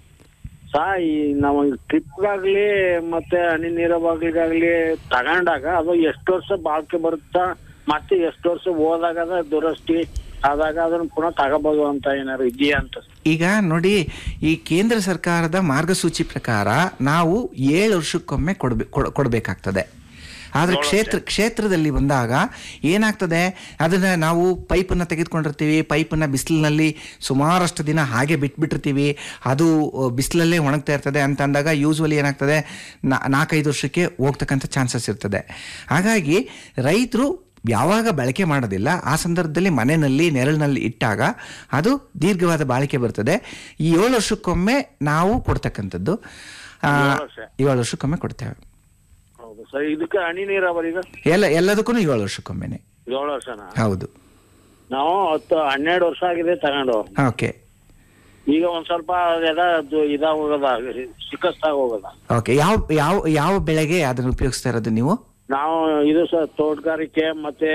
ಸಾ ಈ ನಾವು ಟ್ರಿಪ್ಗಾಗ್ಲಿ ಮತ್ತೆ ಹನಿ ನೀರಾವರಿಗಾಗ್ಲಿ ತಗೊಂಡಾಗ ಅದು ಎಷ್ಟು ವರ್ಷ ಬಾಳ್ಕೆ ಬರುತ್ತಾ ಮತ್ತೆ ಎಷ್ಟು ವರ್ಷ ಹೋದಾಗ ಅದ ದುರಸ್ತಿ ಆದಾಗ ಅದನ್ನ ಪುನಃ ತಗೋಬಹುದು ಅಂತ ಏನಾದ್ರು ಇದೆಯಾ ಅಂತ ಈಗ ನೋಡಿ ಈ ಕೇಂದ್ರ ಸರ್ಕಾರದ ಮಾರ್ಗಸೂಚಿ ಪ್ರಕಾರ ನಾವು ಏಳು ವರ್ಷಕ್ಕೊಮ್ಮೆ ಕೊಡ್ಬೇ ಕೊಡ್- ಕೊಡ್ಬೇಕಾಗ್ತದೆ ಆದ್ರೆ ಕ್ಷೇತ್ರ ಕ್ಷೇತ್ರದಲ್ಲಿ ಬಂದಾಗ ಏನಾಗ್ತದೆ ಅದನ್ನ ನಾವು ಪೈಪನ್ನ ತೆಗೆದುಕೊಂಡಿರ್ತೀವಿ ಪೈಪನ್ನ ಬಿಸಿಲಿನಲ್ಲಿ ಸುಮಾರಷ್ಟು ದಿನ ಹಾಗೆ ಬಿಟ್ಬಿಟ್ಟಿರ್ತೀವಿ ಅದು ಬಿಸಿಲಲ್ಲೇ ಒಣಗ್ತಾ ಇರ್ತದೆ ಅಂತ ಅಂದಾಗ ಯೂಸ್ವಲಿ ಏನಾಗ್ತದೆ ನಾ- ನಾಲ್ಕೈದು ವರ್ಷಕ್ಕೆ ಹೋಗ್ತಕ್ಕಂಥ ಚಾನ್ಸಸ್ ಇರ್ತದೆ ಹಾಗಾಗಿ ರೈತರು ಯಾವಾಗ ಬಳಕೆ ಮಾಡೋದಿಲ್ಲ ಆ ಸಂದರ್ಭದಲ್ಲಿ ಮನೆಯಲ್ಲಿ ನೆರಳಿನಲ್ಲಿ ಇಟ್ಟಾಗ ಅದು ದೀರ್ಘವಾದ ಬಾಳಿಕೆ ಬರ್ತದೆ ಈ ಏಳು ವರ್ಷಕ್ಕೊಮ್ಮೆ ನಾವು ಕೊಡ್ತಕ್ಕಂಥದ್ದು ಆ, ಏಳು ವರ್ಷ. ಏಳು ವರ್ಷಕ್ಕೊಮ್ಮೆ ಕೊಡ್ತೇವೆ ಹೌದು ಸರ್ ಇದಕ್ಕೆ ಹನಿ ನೀರಾವರಿಗ ಎಲ್ಲ ಎಲ್ಲದಕ್ಕೂ ಏಳು ವರ್ಷಕ್ಕೊಮ್ಮೆನೆ ಏಳು ವರ್ಷನ ಹೌದು ನಾವು ಹತ್ತು ಹನ್ನೆರಡು ವರ್ಷ ಆಗಿದೆ ತಗೊಂಡು ಓಕೆ ಈಗ ಒಂದ್ ಸ್ವಲ್ಪ ಅದೆಲ್ಲ ಅದು ಇದಾಗ ಹೋಗೋದ ಶಿಕಸ್ತಾಗ ಹೋಗೋದ ಓಕೆ ಯಾವ ಯಾವ ಯಾವ ಬೆಳೆಗೆ ಅದನ್ನು ಉಪಯೋಗಿಸ್ತಾ ಇರೋದು ನೀವು ನಾವು ಇದು ಸರ್ ತೋಟಗಾರಿಕೆ ಮತ್ತೆ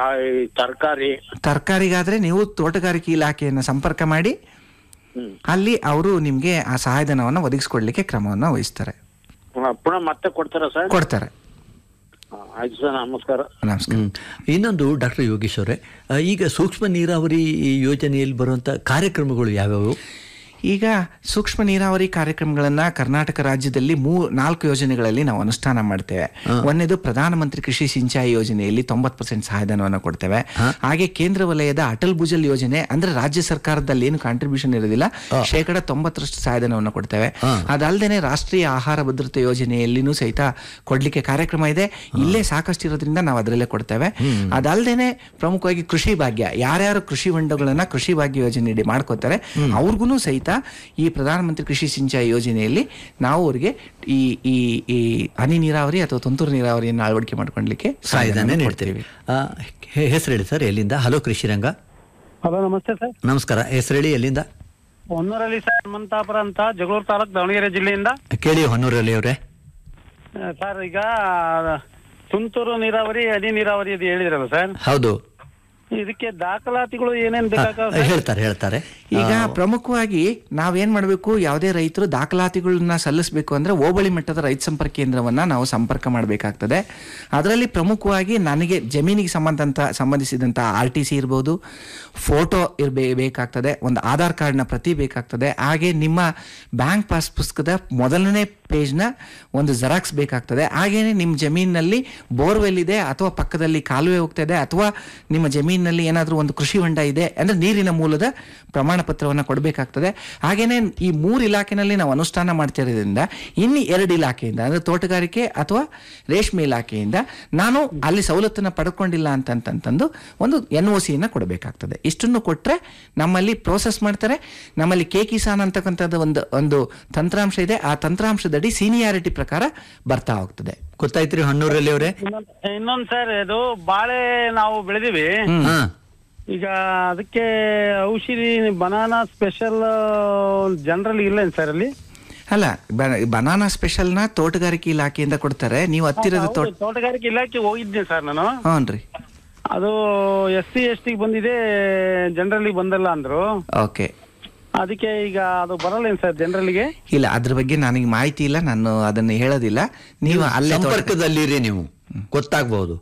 ತರಕಾರಿ ತರಕಾರಿಗಾದ್ರೆ ನೀವು ತೋಟಗಾರಿಕೆ ಇಲಾಖೆಯನ್ನು ಸಂಪರ್ಕ ಮಾಡಿ ಹ್ಮ್ ಅಲ್ಲಿ ಅವರು ನಿಮಗೆ ಆ ಸಹಾಯಧನವನ್ನು ಒದಗಿಸ್ಕೊಡ್ಲಿಕ್ಕೆ ಕ್ರಮವನ್ನು ವಹಿಸ್ತಾರೆ ಪುನಃ ಮತ್ತೆ ಕೊಡ್ತಾರ ಸರ್ ಕೊಡ್ತಾರೆ ಹಾ, ಆಯ್ತು ಸರ್ ನಮಸ್ಕಾರ ನಮಸ್ಕಾರ ಹ್ಮ್. ಇನ್ನೊಂದು ಡಾಕ್ಟರ್ ಯೋಗೇಶ್ ಅವರೇ ಆ, ಈಗ ಸೂಕ್ಷ್ಮ ನೀರಾವರಿ ಯೋಜನೆಯಲ್ಲಿ ಬರುವಂತ ಕಾರ್ಯಕ್ರಮಗಳು ಯಾವ್ಯಾವು ಈಗ ಸೂಕ್ಷ್ಮ ನೀರಾವರಿ ಕಾರ್ಯಕ್ರಮಗಳನ್ನ ಕರ್ನಾಟಕ ರಾಜ್ಯದಲ್ಲಿ ಮೂ ನಾಲ್ಕು ಯೋಜನೆಗಳಲ್ಲಿ ನಾವು ಅನುಷ್ಠಾನ ಮಾಡ್ತೇವೆ ಒಂದೇದು ಪ್ರಧಾನಮಂತ್ರಿ ಕೃಷಿ ಸಿಂಚಾಯಿ ಯೋಜನೆಯಲ್ಲಿ ತೊಂಬತ್ ಪರ್ಸೆಂಟ್ ಸಹಾಯಧನವನ್ನು ಕೊಡ್ತೇವೆ ಹಾಗೆ ಕೇಂದ್ರ ವಲಯದ ಅಟಲ್ ಭುಜಲ್ ಯೋಜನೆ ಅಂದ್ರೆ ರಾಜ್ಯ ಸರ್ಕಾರದಲ್ಲಿ ಏನು ಕಾಂಟ್ರಿಬ್ಯೂಷನ್ ಇರೋದಿಲ್ಲ ಶೇಕಡ ತೊಂಬತ್ತರಷ್ಟು ಸಹಾಯಧನವನ್ನು ಕೊಡ್ತೇವೆ ಅದಲ್ಲದೆ ರಾಷ್ಟ್ರೀಯ ಆಹಾರ ಭದ್ರತೆ ಯೋಜನೆಯಲ್ಲಿನೂ ಸಹಿತ ಕೊಡ್ಲಿಕ್ಕೆ ಕಾರ್ಯಕ್ರಮ ಇದೆ ಇಲ್ಲೇ ಸಾಕಷ್ಟು ಇರೋದ್ರಿಂದ ನಾವು ಅದರಲ್ಲೇ ಕೊಡ್ತೇವೆ ಅದಲ್ಲದೆ ಪ್ರಮುಖವಾಗಿ ಕೃಷಿ ಭಾಗ್ಯ ಯಾರ್ಯಾರು ಕೃಷಿ ಹೊಂಡಗಳನ್ನ ಕೃಷಿ ಭಾಗ್ಯ ಯೋಜನೆಯಡಿ ಮಾಡ್ಕೋತಾರೆ ಅವ್ರಿಗೂ ಸಹಿತ ಈ ಪ್ರಧಾನಮಂತ್ರಿ ಕೃಷಿ ಸಿಂಚಾಯಿ ಯೋಜನೆಯಲ್ಲಿ ನಾವು ಅವರಿಗೆ ಈ ಈ ಈ ಹನಿ ನೀರಾವರಿ ಅಥವಾ ತುಂತುರು ನೀರಾವರಿಯನ್ನು ಅಳವಡಿಕೆ ಮಾಡ್ಕೊಳ್ಲಿಕ್ಕೆ ಸಹಾಯಧನ ಸಹಾಯಧನ ನೀಡ್ತೇವೆ ಹೆಸರೇಳಿ ಸರ್ ಎಲ್ಲಿಂದ ಹಲೋ ಕೃಷಿ ರಂಗ ಹಲೋ ನಮಸ್ತೆ ಸರ್ ನಮಸ್ಕಾರ ಹೆಸರೇಳಿ ಎಲ್ಲಿಂದ ಹೊನ್ನೂರಲ್ಲಿ ಸರ್ ಹನುಮಂತಾಪುರ ಅಂತ ಜಗಳೂರು ತಾಲೂಕ್ ದಾವಣಗೆರೆ ಜಿಲ್ಲೆಯಿಂದ ಕೇಳಿ ಹೊನ್ನೂರಲ್ಲಿ ಅವರೇ ಆ, ಸರ್ ಈಗ ತುಂತುರು ನೀರಾವರಿ ಹನಿ ನೀರಾವರಿ ಇದು ಹೇಳಿದ್ರಲ್ಲ ಸರ್ ಹೌದು ಇದಕ್ಕೆ ದಾಖಲಾತಿಗಳು ಏನೇನ್ ಬೇಕಾಗ ಹೇಳ್ತಾರೆ ಹೇಳ್ತಾರೆ ಈಗ ಪ್ರಮುಖವಾಗಿ ನಾವೇನ್ ಮಾಡಬೇಕು ಯಾವುದೇ ರೈತರು ದಾಖಲಾತಿಗಳನ್ನ ಸಲ್ಲಿಸಬೇಕು ಅಂದ್ರೆ ಹೋಬಳಿ ಮಟ್ಟದ ರೈತ ಸಂಪರ್ಕ ಕೇಂದ್ರವನ್ನ ನಾವು ಸಂಪರ್ಕ ಮಾಡಬೇಕಾಗ್ತದೆ ಅದರಲ್ಲಿ ಪ್ರಮುಖವಾಗಿ ನನಗೆ ಜಮೀನಿಗೆ ಸಂಬಂಧಂತ ಸಂಬಂಧಿಸಿದಂತ ಆರ್ ಟಿ ಸಿ ಇರ್ಬೋದು ಫೋಟೋ ಇರ್ಬೇ ಬೇಕಾಗ್ತದೆ ಒಂದು ಆಧಾರ್ ಕಾರ್ಡ್ನ ಪ್ರತಿ ಬೇಕಾಗ್ತದೆ ಹಾಗೆ ನಿಮ್ಮ ಬ್ಯಾಂಕ್ ಪಾಸ್ ಪುಸ್ತಕದ ಮೊದಲನೇ ಪೇಜ್ನ ಒಂದು ಜೆರಾಕ್ಸ್ ಬೇಕಾಗ್ತದೆ ಹಾಗೇನೆ ನಿಮ್ಮ ಜಮೀನಿನಲ್ಲಿ ಬೋರ್ವೆಲ್ ಇದೆ ಅಥವಾ ಪಕ್ಕದಲ್ಲಿ ಕಾಲುವೆ ಹೋಗ್ತಾ ಇದೆ ಅಥವಾ ನಿಮ್ಮ ಜಮೀನಿನಲ್ಲಿ ಏನಾದರೂ ಒಂದು ಕೃಷಿ ಹೊಂಡ ಇದೆ ಅಂದ್ರೆ ನೀರಿನ ಮೂಲದ ಪ್ರಮಾಣ ಪತ್ರವನ್ನು ಕೊಡಬೇಕಾಗ್ತದೆ ಹಾಗೇನೆ ಈ ಮೂರು ಇಲಾಖೆನಲ್ಲಿ ನಾವು ಅನುಷ್ಠಾನ ಮಾಡ್ತಿರೋದ್ರಿಂದ ಇನ್ನು ಎರಡು ಇಲಾಖೆಯಿಂದ ಅಂದ್ರೆ ತೋಟಗಾರಿಕೆ ಅಥವಾ ರೇಷ್ಮೆ ಇಲಾಖೆಯಿಂದ ನಾನು ಅಲ್ಲಿ ಸವಲತ್ತನ್ನು ಪಡ್ಕೊಂಡಿಲ್ಲ ಅಂತಂತಂದು ಒಂದು ಎನ್ ಒ ಸಿಯನ್ನು ಕೊಡಬೇಕಾಗ್ತದೆ ಇಷ್ಟನ್ನು ಕೊಟ್ಟರೆ ನಮ್ಮಲ್ಲಿ ಪ್ರೋಸೆಸ್ ಮಾಡ್ತಾರೆ ನಮ್ಮಲ್ಲಿ ಕೆ ಕಿಸಾನ್ ಅಂತಕ್ಕಂಥದ್ದು ಒಂದು ಒಂದು ತಂತ್ರಾಂಶ ಇದೆ ಆ ತಂತ್ರಾಂಶದಡಿ ಸೀನಿಯಾರಿಟಿ ಪ್ರಕಾರ ಬರ್ತಾ ಹೋಗ್ತದೆ ಗೊತ್ತಾಯ್ತ್ರಿ ಹಣ್ಣೂರಲ್ಲಿ ಅವರೇ ಇನ್ನೊಂದ್ ಸರ್ ಇದು ಬಾಳೆ ನಾವು ಬೆಳೆದಿವಿ ಈಗ ಅದಕ್ಕೆ ಔಷಧಿ ಬನಾನಾ ಸ್ಪೆಷಲ್ ಜನರಲ್ ಇಲ್ಲ ಸರ್ ಅಲ್ಲಿ ಅಲ್ಲ ಬನಾನಾ ಸ್ಪೆಷಲ್ನ ತೋಟಗಾರಿಕೆ ಇಲಾಖೆಯಿಂದ ಕೊಡ್ತಾರೆ ನೀವು ಹತ್ತಿರದ ತೋಟ ಹೌದು, ತೋಟಗಾರಿಕೆ ಇಲಾಖೆ ಹೋಗಿದ್ದೀನಿ ಸರ್ ನಾನು ಹ್ಞೂ ಅದು ಎಸ್ ಸಿ ಎಸ್ ಟಿ ಬಂದಿದೆ ಜನರಲಿ ಬಂದಲ್ಲ ಅಂದ್ರು ಓಕೆ ಅದಕ್ಕೆ ಈಗ ಅದು ಬರಲ್ಲ ಸರ್ ಜನರಲ್ಗೆ ಇಲ್ಲ ಅದ್ರ ಬಗ್ಗೆ ನನಗೆ ಮಾಹಿತಿ ಇಲ್ಲ ನಾನು ಅದನ್ನು ಹೇಳೋದಿಲ್ಲ ನೀವು ಅಲ್ಲೇ ತೋಟ- ಸಂಪರ್ಕದಲ್ಲಿರಿ ನೀವು ಗೊತ್ತಾಗ್ಬಹುದು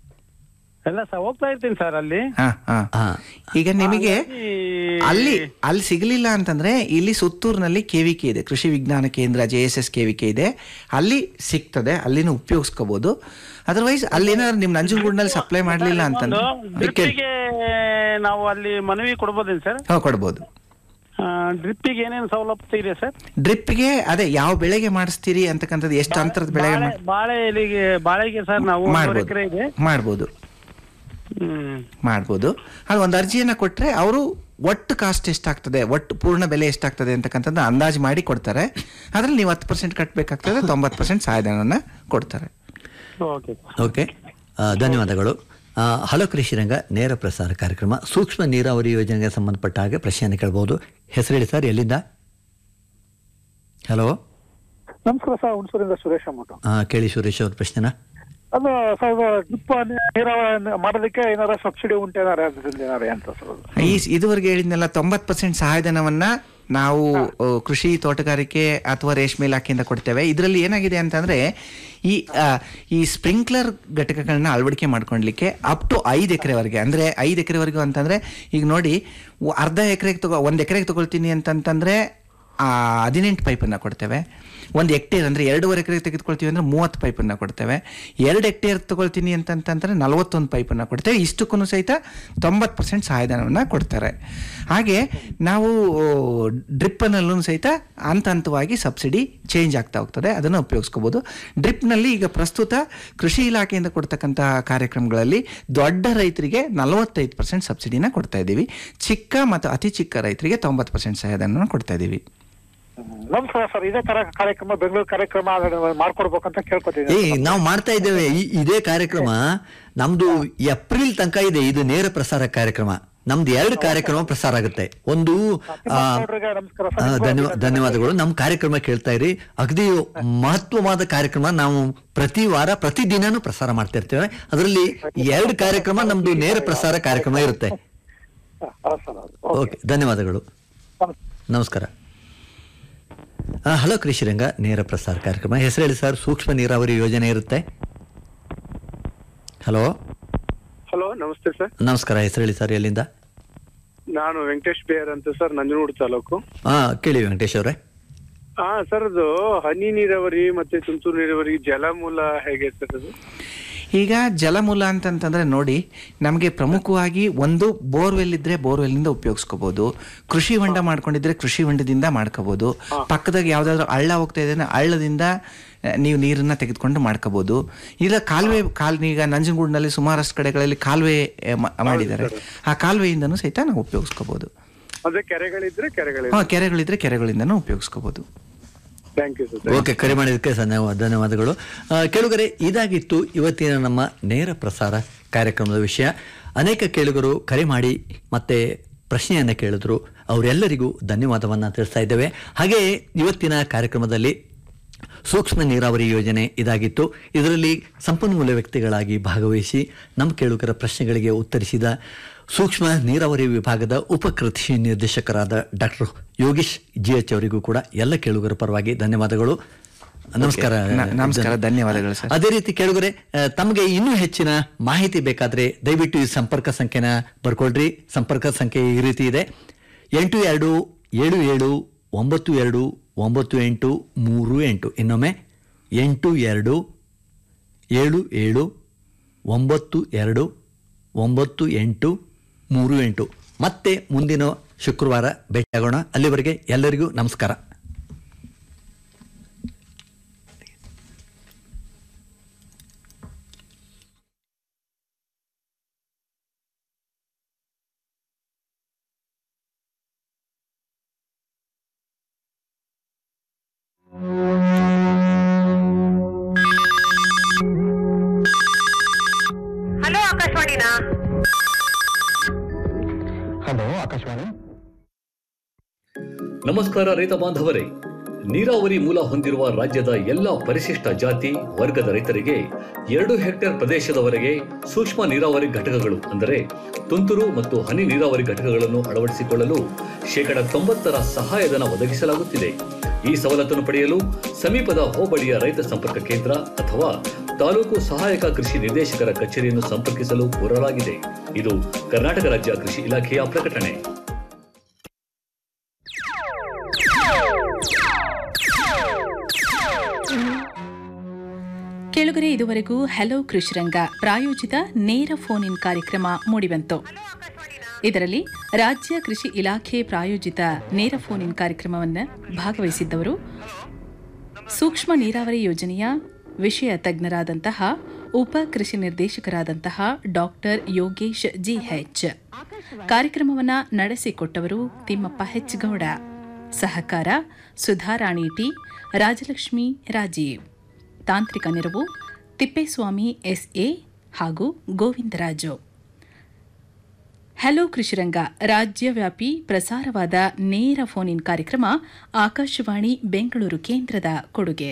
ಎಲ್ಲ ಸರ್ ಹೋಗ್ತಾ ಇರ್ತೀನಿ ಸರ್ ಅಲ್ಲಿ ಹಾ ಹಾ ಈಗ ನಿಮಗೆ ಅಲ್ಲಿ ಅಲ್ಲಿ ಸಿಗಲಿಲ್ಲ ಅಂತಂದ್ರೆ ಇಲ್ಲಿ ಸುತ್ತೂರಿನಲ್ಲಿ ಕೆವಿಕೆ ಇದೆ ಕೃಷಿ ವಿಜ್ಞಾನ ಕೇಂದ್ರ ಜೆ ಎಸ್ ಎಸ್ ಕೆವಿಕೆ ಇದೆ ಅಲ್ಲಿ ಸಿಗ್ತದೆ ಅಲ್ಲಿನೂ ಉಪಯೋಗಿಸ್ಕೋಬಹುದು ಅದರ್ವೈಸ್ ಅಲ್ಲೇನಾದ್ರು ನಿಮ್ ನಂಜನಗೂಡಿನಲ್ಲಿ ಸಪ್ಲೈ ಮಾಡಲಿಲ್ಲ ಅಂತಂದ್ರೆ ಡ್ರಿಪ್ಪಿಗೆ ನಾವು ಅಲ್ಲಿ ಮನವಿ ಕೊಡ್ಬೋದೇನು ಸರ್ ಹಾ ಕೊಡ್ಬೋದು ಡ್ರಿಪ್ಪಿಗೆ ಏನೇನು ಸೌಲಭ್ಯ ಇದೆ ಸರ್ ಡ್ರಿಪ್ಗೆ ಅದೇ ಯಾವ ಬೆಳೆಗೆ ಮಾಡಿಸ್ತೀರಿ ಅಂತಕ್ಕಂಥದ್ದು ಎಷ್ಟು ಅಂತರದ ಬೆಳೆಗೆ ಬಾಳೆ ಬಾಳೆ ಎಲೆಗೆ ಬಾಳೆಗೆ ಸರ್ ನಾವು ಒಂದೂವರೆ ಮಾಡ್ಬೋದು ಎಕರೆ ಇದೆ ಮಾಡ್ಬೋದು ಹ್ಮ್ ಮಾಡ್ಬೋದು ಅದು ಒಂದು ಅರ್ಜಿಯನ್ನ ಕೊಟ್ರೆ ಅವರು ಒಟ್ಟು ಕಾಸ್ಟ್ ಎಷ್ಟಾಗ್ತದೆ ಒಟ್ಟು ಪೂರ್ಣ ಬೆಲೆ ಎಷ್ಟಾಗ್ತದೆ ಅಂತಕ್ಕಂಥದ್ದು ಅಂದಾಜು ಮಾಡಿ ಕೊಡ್ತಾರೆ ಅದ್ರಲ್ಲಿ ನೀವು ಹತ್ತು ಪರ್ಸೆಂಟ್ ಕಟ್ಟಬೇಕಾಗ್ತದೆ ತೊಂಬತ್ತು ಪರ್ಸೆಂಟ್ ಸಹಾಯಧನವನ್ನು ಕೊಡ್ತಾರೆ ಓಕೆ ಓಕೆ ಆ, ಧನ್ಯವಾದಗಳು ಆ, ಹಲೋ ಕೃಷಿ ರಂಗ ನೇರ ಪ್ರಸಾರ ಕಾರ್ಯಕ್ರಮ ಸೂಕ್ಷ್ಮ ನೀರಾವರಿ ಯೋಜನೆಗೆ ಸಂಬಂಧಪಟ್ಟ ಹಾಗೆ ಪ್ರಶ್ನೆಯನ್ನು ಕೇಳಬಹುದು ಹೆಸರು ಹೇಳಿ ಸರ್ ಎಲ್ಲಿಂದ ಹಲೋ ನಮಸ್ಕಾರ ಸರ್ ಹುಣಸೂರಿಂದ ಸುರೇಶ್ ಅಂದ್ಬಿಟ್ಟು ಆ, ಕೇಳಿ ಸುರೇಶ್ ಅವ್ರ ಪ್ರಶ್ನೆನ ಅದು ಸರ್ ಡ್ರಿಪ್ ನೀರಾವರಿ ಮಾಡೋದಕ್ಕೆ ಏನಾರ ಸಬ್ಸಿಡಿ ಉಂಟೇನಾರ ಅದರಿಂದ ಏನಾರ ಅಂತ ಸರ್ ಅದು ಈ ಇದುವರೆಗೆ ಹೇಳಿದ್ನೆಲ್ಲ ತೊಂಬತ್ತು ಪರ್ಸೆಂಟ್ ಸಹಾಯಧನವನ್ನ ನಾವು ಆ, ಕೃಷಿ ತೋಟಗಾರಿಕೆ ಅಥವಾ ರೇಷ್ಮೆ ಇಲಾಖೆಯಿಂದ ಕೊಡ್ತೇವೆ ಇದರಲ್ಲಿ ಏನಾಗಿದೆ ಅಂತಂದ್ರೆ ಈ ಆ, ಈ ಸ್ಪ್ರಿಂಕ್ಲರ್ ಘಟಕಗಳನ್ನ ಅಳವಡಿಕೆ ಮಾಡ್ಕೊಳ್ಲಿಕ್ಕೆ ಅಪ್ ಟು ಐದು ಎಕರೆವರೆಗೆ ಅಂದ್ರೆ ಐದು ಎಕರೆವರೆಗೂ ಅಂತಂದ್ರೆ ಈಗ ನೋಡಿ ಒ- ಅರ್ಧ ಎಕರೆಗೆ ತಗೋ ಒಂದು ಎಕರೆಗೆ ತಗೊಳ್ತೀನಿ ಅಂತಂತಂದ್ರೆ ಆ, ಹದಿನೆಂಟು ಪೈಪನ್ನು ಕೊಡ್ತೇವೆ ಒಂದು ಹೆಕ್ಟೇರ್ ಅಂದರೆ ಎರಡೂವರೆ ಎಕರೆ ತೆಗೆದುಕೊಳ್ತೀವಿ ಅಂದರೆ ಮೂವತ್ತು ಪೈಪನ್ನು ಕೊಡ್ತೇವೆ ಎರಡು ಹೆಕ್ಟೇರ್ ತಗೊಳ್ತೀನಿ ಅಂತಂತಂದರೆ ನಲವತ್ತೊಂದು ಪೈಪನ್ನು ಕೊಡ್ತೇವೆ ಇಷ್ಟಕ್ಕೂ ಸಹಿತ ತೊಂಬತ್ತು ಪರ್ಸೆಂಟ್ ಸಹಾಯಧನವನ್ನು ಕೊಡ್ತಾರೆ ಹಾಗೆ ನಾವು ಡ್ರಿಪ್ಪನಲ್ಲೂ ಸಹಿತ ಹಂತ ಹಂತವಾಗಿ ಸಬ್ಸಿಡಿ ಚೇಂಜ್ ಆಗ್ತಾ ಹೋಗ್ತದೆ ಅದನ್ನು ಉಪಯೋಗಿಸ್ಕೋಬೋದು ಡ್ರಿಪ್ನಲ್ಲಿ ಈಗ ಪ್ರಸ್ತುತ ಕೃಷಿ ಇಲಾಖೆಯಿಂದ ಕೊಡ್ತಕ್ಕಂತಹ ಕಾರ್ಯಕ್ರಮಗಳಲ್ಲಿ ದೊಡ್ಡ ರೈತರಿಗೆ ನಲವತ್ತೈದು ಪರ್ಸೆಂಟ್ ಸಬ್ಸಿಡಿನ ಕೊಡ್ತಾ ಇದ್ದೀವಿ ಚಿಕ್ಕ ಮತ್ತು ಅತಿ ಚಿಕ್ಕ ರೈತರಿಗೆ ತೊಂಬತ್ತು ಪರ್ಸೆಂಟ್ ಸಹಾಯಧನ ಕೊಡ್ತಾ ಇದ್ದೀವಿ ನಮಸ್ಕಾರ ಸರ್ ಇದೇ ತರ ಕಾರ್ಯಕ್ರಮ ಬೆಂಗಳೂರು ಕಾರ್ಯಕ್ರಮ ಮಾಡ್ಕೊಡ್ಬೇಕಂತ ಏ ಕೇಳ್ಕೊತೀನಿ ನಾವು ಮಾಡ್ತಾ ಇದ್ದೇವೆ ಈ- ಇದೇ ಕಾರ್ಯಕ್ರಮ ನಮ್ದು ಏಪ್ರಿಲ್ ತನಕ ಇದೆ ಇದು ನೇರ ಪ್ರಸಾರ ಕಾರ್ಯಕ್ರಮ ನಮ್ದು ಎರಡು ಕಾರ್ಯಕ್ರಮ ಪ್ರಸಾರ ಆಗುತ್ತೆ ಒಂದು ಆ, ನಮಸ್ಕಾರ ಆ, ಧನ್ಯವಾ ಧನ್ಯವಾದಗಳು ನಮ್ಮ ಕಾರ್ಯಕ್ರಮ ಕೇಳ್ತಾ ಇರಿ ಅಗದಿ ಮಹತ್ವವಾದ ಕಾರ್ಯಕ್ರಮ ನಾವು ಪ್ರತಿ ವಾರ ಪ್ರತಿ ದಿನಾನು ಪ್ರಸಾರ ಮಾಡ್ತಾ ಇರ್ತೇವೆ ಅದರಲ್ಲಿ ಎರಡು ಕಾರ್ಯಕ್ರಮ ನಮ್ದು ನೇರ ಪ್ರಸಾರ ಕಾರ್ಯಕ್ರಮ ಇರುತ್ತೆ ಓಕೆ ಧನ್ಯವಾದಗಳು ನಮಸ್ಕಾರ ಆ, ಹಲೋ ಕೃಷಿರಂಗ ನೇರ ಪ್ರಸಾರ ಕಾರ್ಯಕ್ರಮ ಹೆಸರು ಹೇಳಿ ಸರ್ ಸೂಕ್ಷ್ಮ ನೀರಾವರಿ ಯೋಜನೆ ಇರುತ್ತೆ ಹಲೋ ಹಲೋ ನಮಸ್ತೆ ಸರ್ ನಮಸ್ಕಾರ ಹೆಸರು ಹೇಳಿ ಸರ್ ಎಲ್ಲಿಂದ ನಾನು ವೆಂಕಟೇಶ್ ಬೇರ್ ಅಂತ ಸರ್ ನಂಜನಗೂಡು ತಾಲೂಕು ಹಾ ಕೇಳಿ ವೆಂಕಟೇಶ್ ಅವರೇ ಹಾ ಸರ್ ಅದು ಹನಿ ನೀರಾವರಿ ಮತ್ತೆ ತುಂತುರು ನೀರಾವರಿ ಜಲಮೂಲ ಹೇಗೆ ಸರ್ ಅದು ಈಗ ಜಲಮೂಲ ಅಂತಂತಂದ್ರೆ ನೋಡಿ ನಮಗೆ ಪ್ರಮುಖವಾಗಿ ಒಂದು ಬೋರ್ವೆಲ್ ಇದ್ರೆ ಬೋರ್ವೆಲ್ನಿಂದ ಉಪಯೋಗಿಸ್ಕೋಬಹುದು ಕೃಷಿ ಹೊಂಡ ಮಾಡ್ಕೊಂಡಿದ್ರೆ ಕೃಷಿ ಹೊಂಡದಿಂದ ಮಾಡ್ಕೋಬಹುದು ಪಕ್ಕದಾಗ ಯಾವ್ದಾದ್ರು ಹಳ್ಳ ಹೋಗ್ತಾ ಇದೆ ಅಂದ್ರೆ ಹಳ್ಳದಿಂದ ಆ, ನೀವು ನೀರನ್ನ ತೆಗೆದುಕೊಂಡು ಮಾಡ್ಕೋಬಹುದು ಇಲ್ಲ ಕಾಲುವೆ ಕಾಲ್ ಈಗ ನಂಜನಗೂಡಿನಲ್ಲಿ ಸುಮಾರಷ್ಟು ಕಡೆಗಳಲ್ಲಿ ಕಾಲುವೆ ಆ, ಮ- ಮಾಡಿದ್ದಾರೆ ಆ ಕಾಲುವೆಯಿಂದನೂ ಸಹಿತ ನಾವು ಉಪಯೋಗಿಸ್ಕೋಬಹುದು ಅದೇ ಕೆರೆಗಳಿದ್ರೆ ಕೆರೆಗಳಿದ್ರೆ ಹಾ ಕೆರೆಗಳಿದ್ರೆ ಕೆರೆಗಳಿಂದನೂ ಉಪಯೋಗಿಸ್ಕೋಬಹುದು ಥ್ಯಾಂಕ್ ಯು ಸರ್ ಓಕೆ ಕರೆ ಮಾಡಿದ್ದಕ್ಕೆ ಧನ್ಯವಾ- ಧನ್ಯವಾದಗಳು ಆ, ಕೇಳುಗರೆ ಇದಾಗಿತ್ತು ಇವತ್ತಿನ ನಮ್ಮ ನೇರ ಪ್ರಸಾರ ಕಾರ್ಯಕ್ರಮದ ವಿಷಯ ಅನೇಕ ಕೇಳುಗರು ಕರೆ ಮಾಡಿ ಮತ್ತೆ ಪ್ರಶ್ನೆಯನ್ನು ಕೇಳಿದ್ರು ಅವರೆಲ್ಲರಿಗೂ ಧನ್ಯವಾದವನ್ನು ತಿಳಿಸ್ತಾ ಇದ್ದೇವೆ ಹಾಗೆಯೇ ಇವತ್ತಿನ ಕಾರ್ಯಕ್ರಮದಲ್ಲಿ ಸೂಕ್ಷ್ಮ ನೀರಾವರಿ ಯೋಜನೆ ಇದಾಗಿತ್ತು ಇದರಲ್ಲಿ ಸಂಪನ್ಮೂಲ ವ್ಯಕ್ತಿಗಳಾಗಿ ಭಾಗವಹಿಸಿ ನಮ್ಮ ಕೇಳುಗರ ಪ್ರಶ್ನೆಗಳಿಗೆ ಉತ್ತರಿಸಿದ ಸೂಕ್ಷ್ಮ ನೀರಾವರಿ ವಿಭಾಗದ ಉಪ ಕೃಷಿ ನಿರ್ದೇಶಕರಾದ ಡಾಕ್ಟರ್ ಯೋಗೀಶ್ ಜಿ ಎಚ್ ಅವರಿಗೂ ಕೂಡ ಎಲ್ಲ ಕೇಳುಗರ ಪರವಾಗಿ ಧನ್ಯವಾದಗಳು ನಮಸ್ಕಾರ ನ- ನಮಸ್ಕಾರ, ಧನ್ಯವಾದಗಳು ಸರ್. ಅದೇ ರೀತಿ ಕೇಳುಗರೆ ಆ, ತಮಗೆ ಇನ್ನೂ ಹೆಚ್ಚಿನ ಮಾಹಿತಿ ಬೇಕಾದ್ರೆ ದಯವಿಟ್ಟು ಈ ಸಂಪರ್ಕ ಸಂಖ್ಯೆನ ಬರ್ಕೊಳ್ರಿ ಸಂಪರ್ಕ ಸಂಖ್ಯೆ ಈ ರೀತಿ ಇದೆ ಎಂಟು ಎರಡು ಏಳು ಏಳು ಒಂಬತ್ತು ಎರಡು ಒಂಬತ್ತು ಎಂಟು ಮೂರು ಎಂಟು ಇನ್ನೊಮ್ಮೆ ಎಂಟು ಎರಡು ಏಳು ಏಳು ಒಂಬತ್ತು ಎರಡು ಒಂಬತ್ತು ಎಂಟು ಮೂರು ಎಂಟು ಮತ್ತೆ ಮುಂದಿನ ಶುಕ್ರವಾರ ಭೇಟಿಯಾಗೋಣ ಅಲ್ಲಿವರೆಗೆ ಎಲ್ಲರಿಗೂ ನಮಸ್ಕಾರ ಹಲೋ ಆಕಾಶವಾಣಿನಾ ಹಲೋ ಆಕಾಶವಾಣಿ ನಮಸ್ಕಾರ ರೈತ ಬಾಂಧವರೇ ನೀರಾವರಿ ಮೂಲ ಹೊಂದಿರುವ ರಾಜ್ಯದ ಎಲ್ಲ ಪರಿಶಿಷ್ಟ ಜಾತಿ ವರ್ಗದ ರೈತರಿಗೆ ಎರಡು ಹೆಕ್ಟೇರ್ ಪ್ರದೇಶದವರೆಗೆ ಸೂಕ್ಷ್ಮ ನೀರಾವರಿ ಘಟಕಗಳು ಅಂದರೆ ತುಂತುರು ಮತ್ತು ಹನಿ ನೀರಾವರಿ ಘಟಕಗಳನ್ನು ಅಳವಡಿಸಿಕೊಳ್ಳಲು ಶೇಕಡ ತೊಂಬತ್ತರ ಸಹಾಯಧನ ಒದಗಿಸಲಾಗುತ್ತಿದೆ ಈ ಸವಲತ್ತನ್ನು ಪಡೆಯಲು ಸಮೀಪದ ಹೋಬಳಿಯ ರೈತ ಸಂಪರ್ಕ ಕೇಂದ್ರ ಅಥವಾ ತಾಲೂಕು ಸಹಾಯಕ ಕೃಷಿ ನಿರ್ದೇಶಕರ ಕಚೇರಿಯನ್ನು ಸಂಪರ್ಕಿಸಲು ಕೋರಲಾಗಿದೆ ಇದು ಕರ್ನಾಟಕ ರಾಜ್ಯ ಕೃಷಿ ಇಲಾಖೆಯ ಪ್ರಕಟಣೆ ಕೇಳುಗರೆ ಇದುವರೆಗೂ ಹಲೋ ಕೃಷಿರಂಗ ಪ್ರಾಯೋಜಿತ ನೇರ ಫೋನ್ ಇನ್ ಕಾರ್ಯಕ್ರಮ ಮೂಡಿಬಂತು ಇದರಲ್ಲಿ ರಾಜ್ಯ ಕೃಷಿ ಇಲಾಖೆ ಪ್ರಾಯೋಜಿತ ನೇರ ಫೋನ್ ಇನ್ ಕಾರ್ಯಕ್ರಮವನ್ನು ಭಾಗವಹಿಸಿದ್ದವರು ಸೂಕ್ಷ್ಮ ನೀರಾವರಿ ಯೋಜನೆಯ ವಿಷಯ ತಜ್ಞರಾದಂತಹ ಉಪ ಕೃಷಿ ನಿರ್ದೇಶಕರಾದಂತಹ ಡಾಕ್ಟರ್ ಯೋಗೇಶ್ ಜಿಎಚ್ ಕಾರ್ಯಕ್ರಮವನ್ನು ನಡೆಸಿಕೊಟ್ಟವರು ತಿಮ್ಮಪ್ಪ ಹೆಚ್ ಗೌಡ ಸಹಕಾರ ಸುಧಾರಾಣಿ ಟಿ ರಾಜಲಕ್ಷ್ಮಿ ರಾಜೀವ್ ತಾಂತ್ರಿಕ ನೆರವು ತಿಪ್ಪೇಸ್ವಾಮಿ ಎಸ್ಎ ಹಾಗೂ ಗೋವಿಂದರಾಜು ಹಲೋ ಕೃಷಿರಂಗ ರಾಜ್ಯವ್ಯಾಪಿ ಪ್ರಸಾರವಾದ ನೇರ ಫೋನ್ ಇನ್ ಕಾರ್ಯಕ್ರಮ ಆಕಾಶವಾಣಿ ಬೆಂಗಳೂರು ಕೇಂದ್ರದ ಕೊಡುಗೆ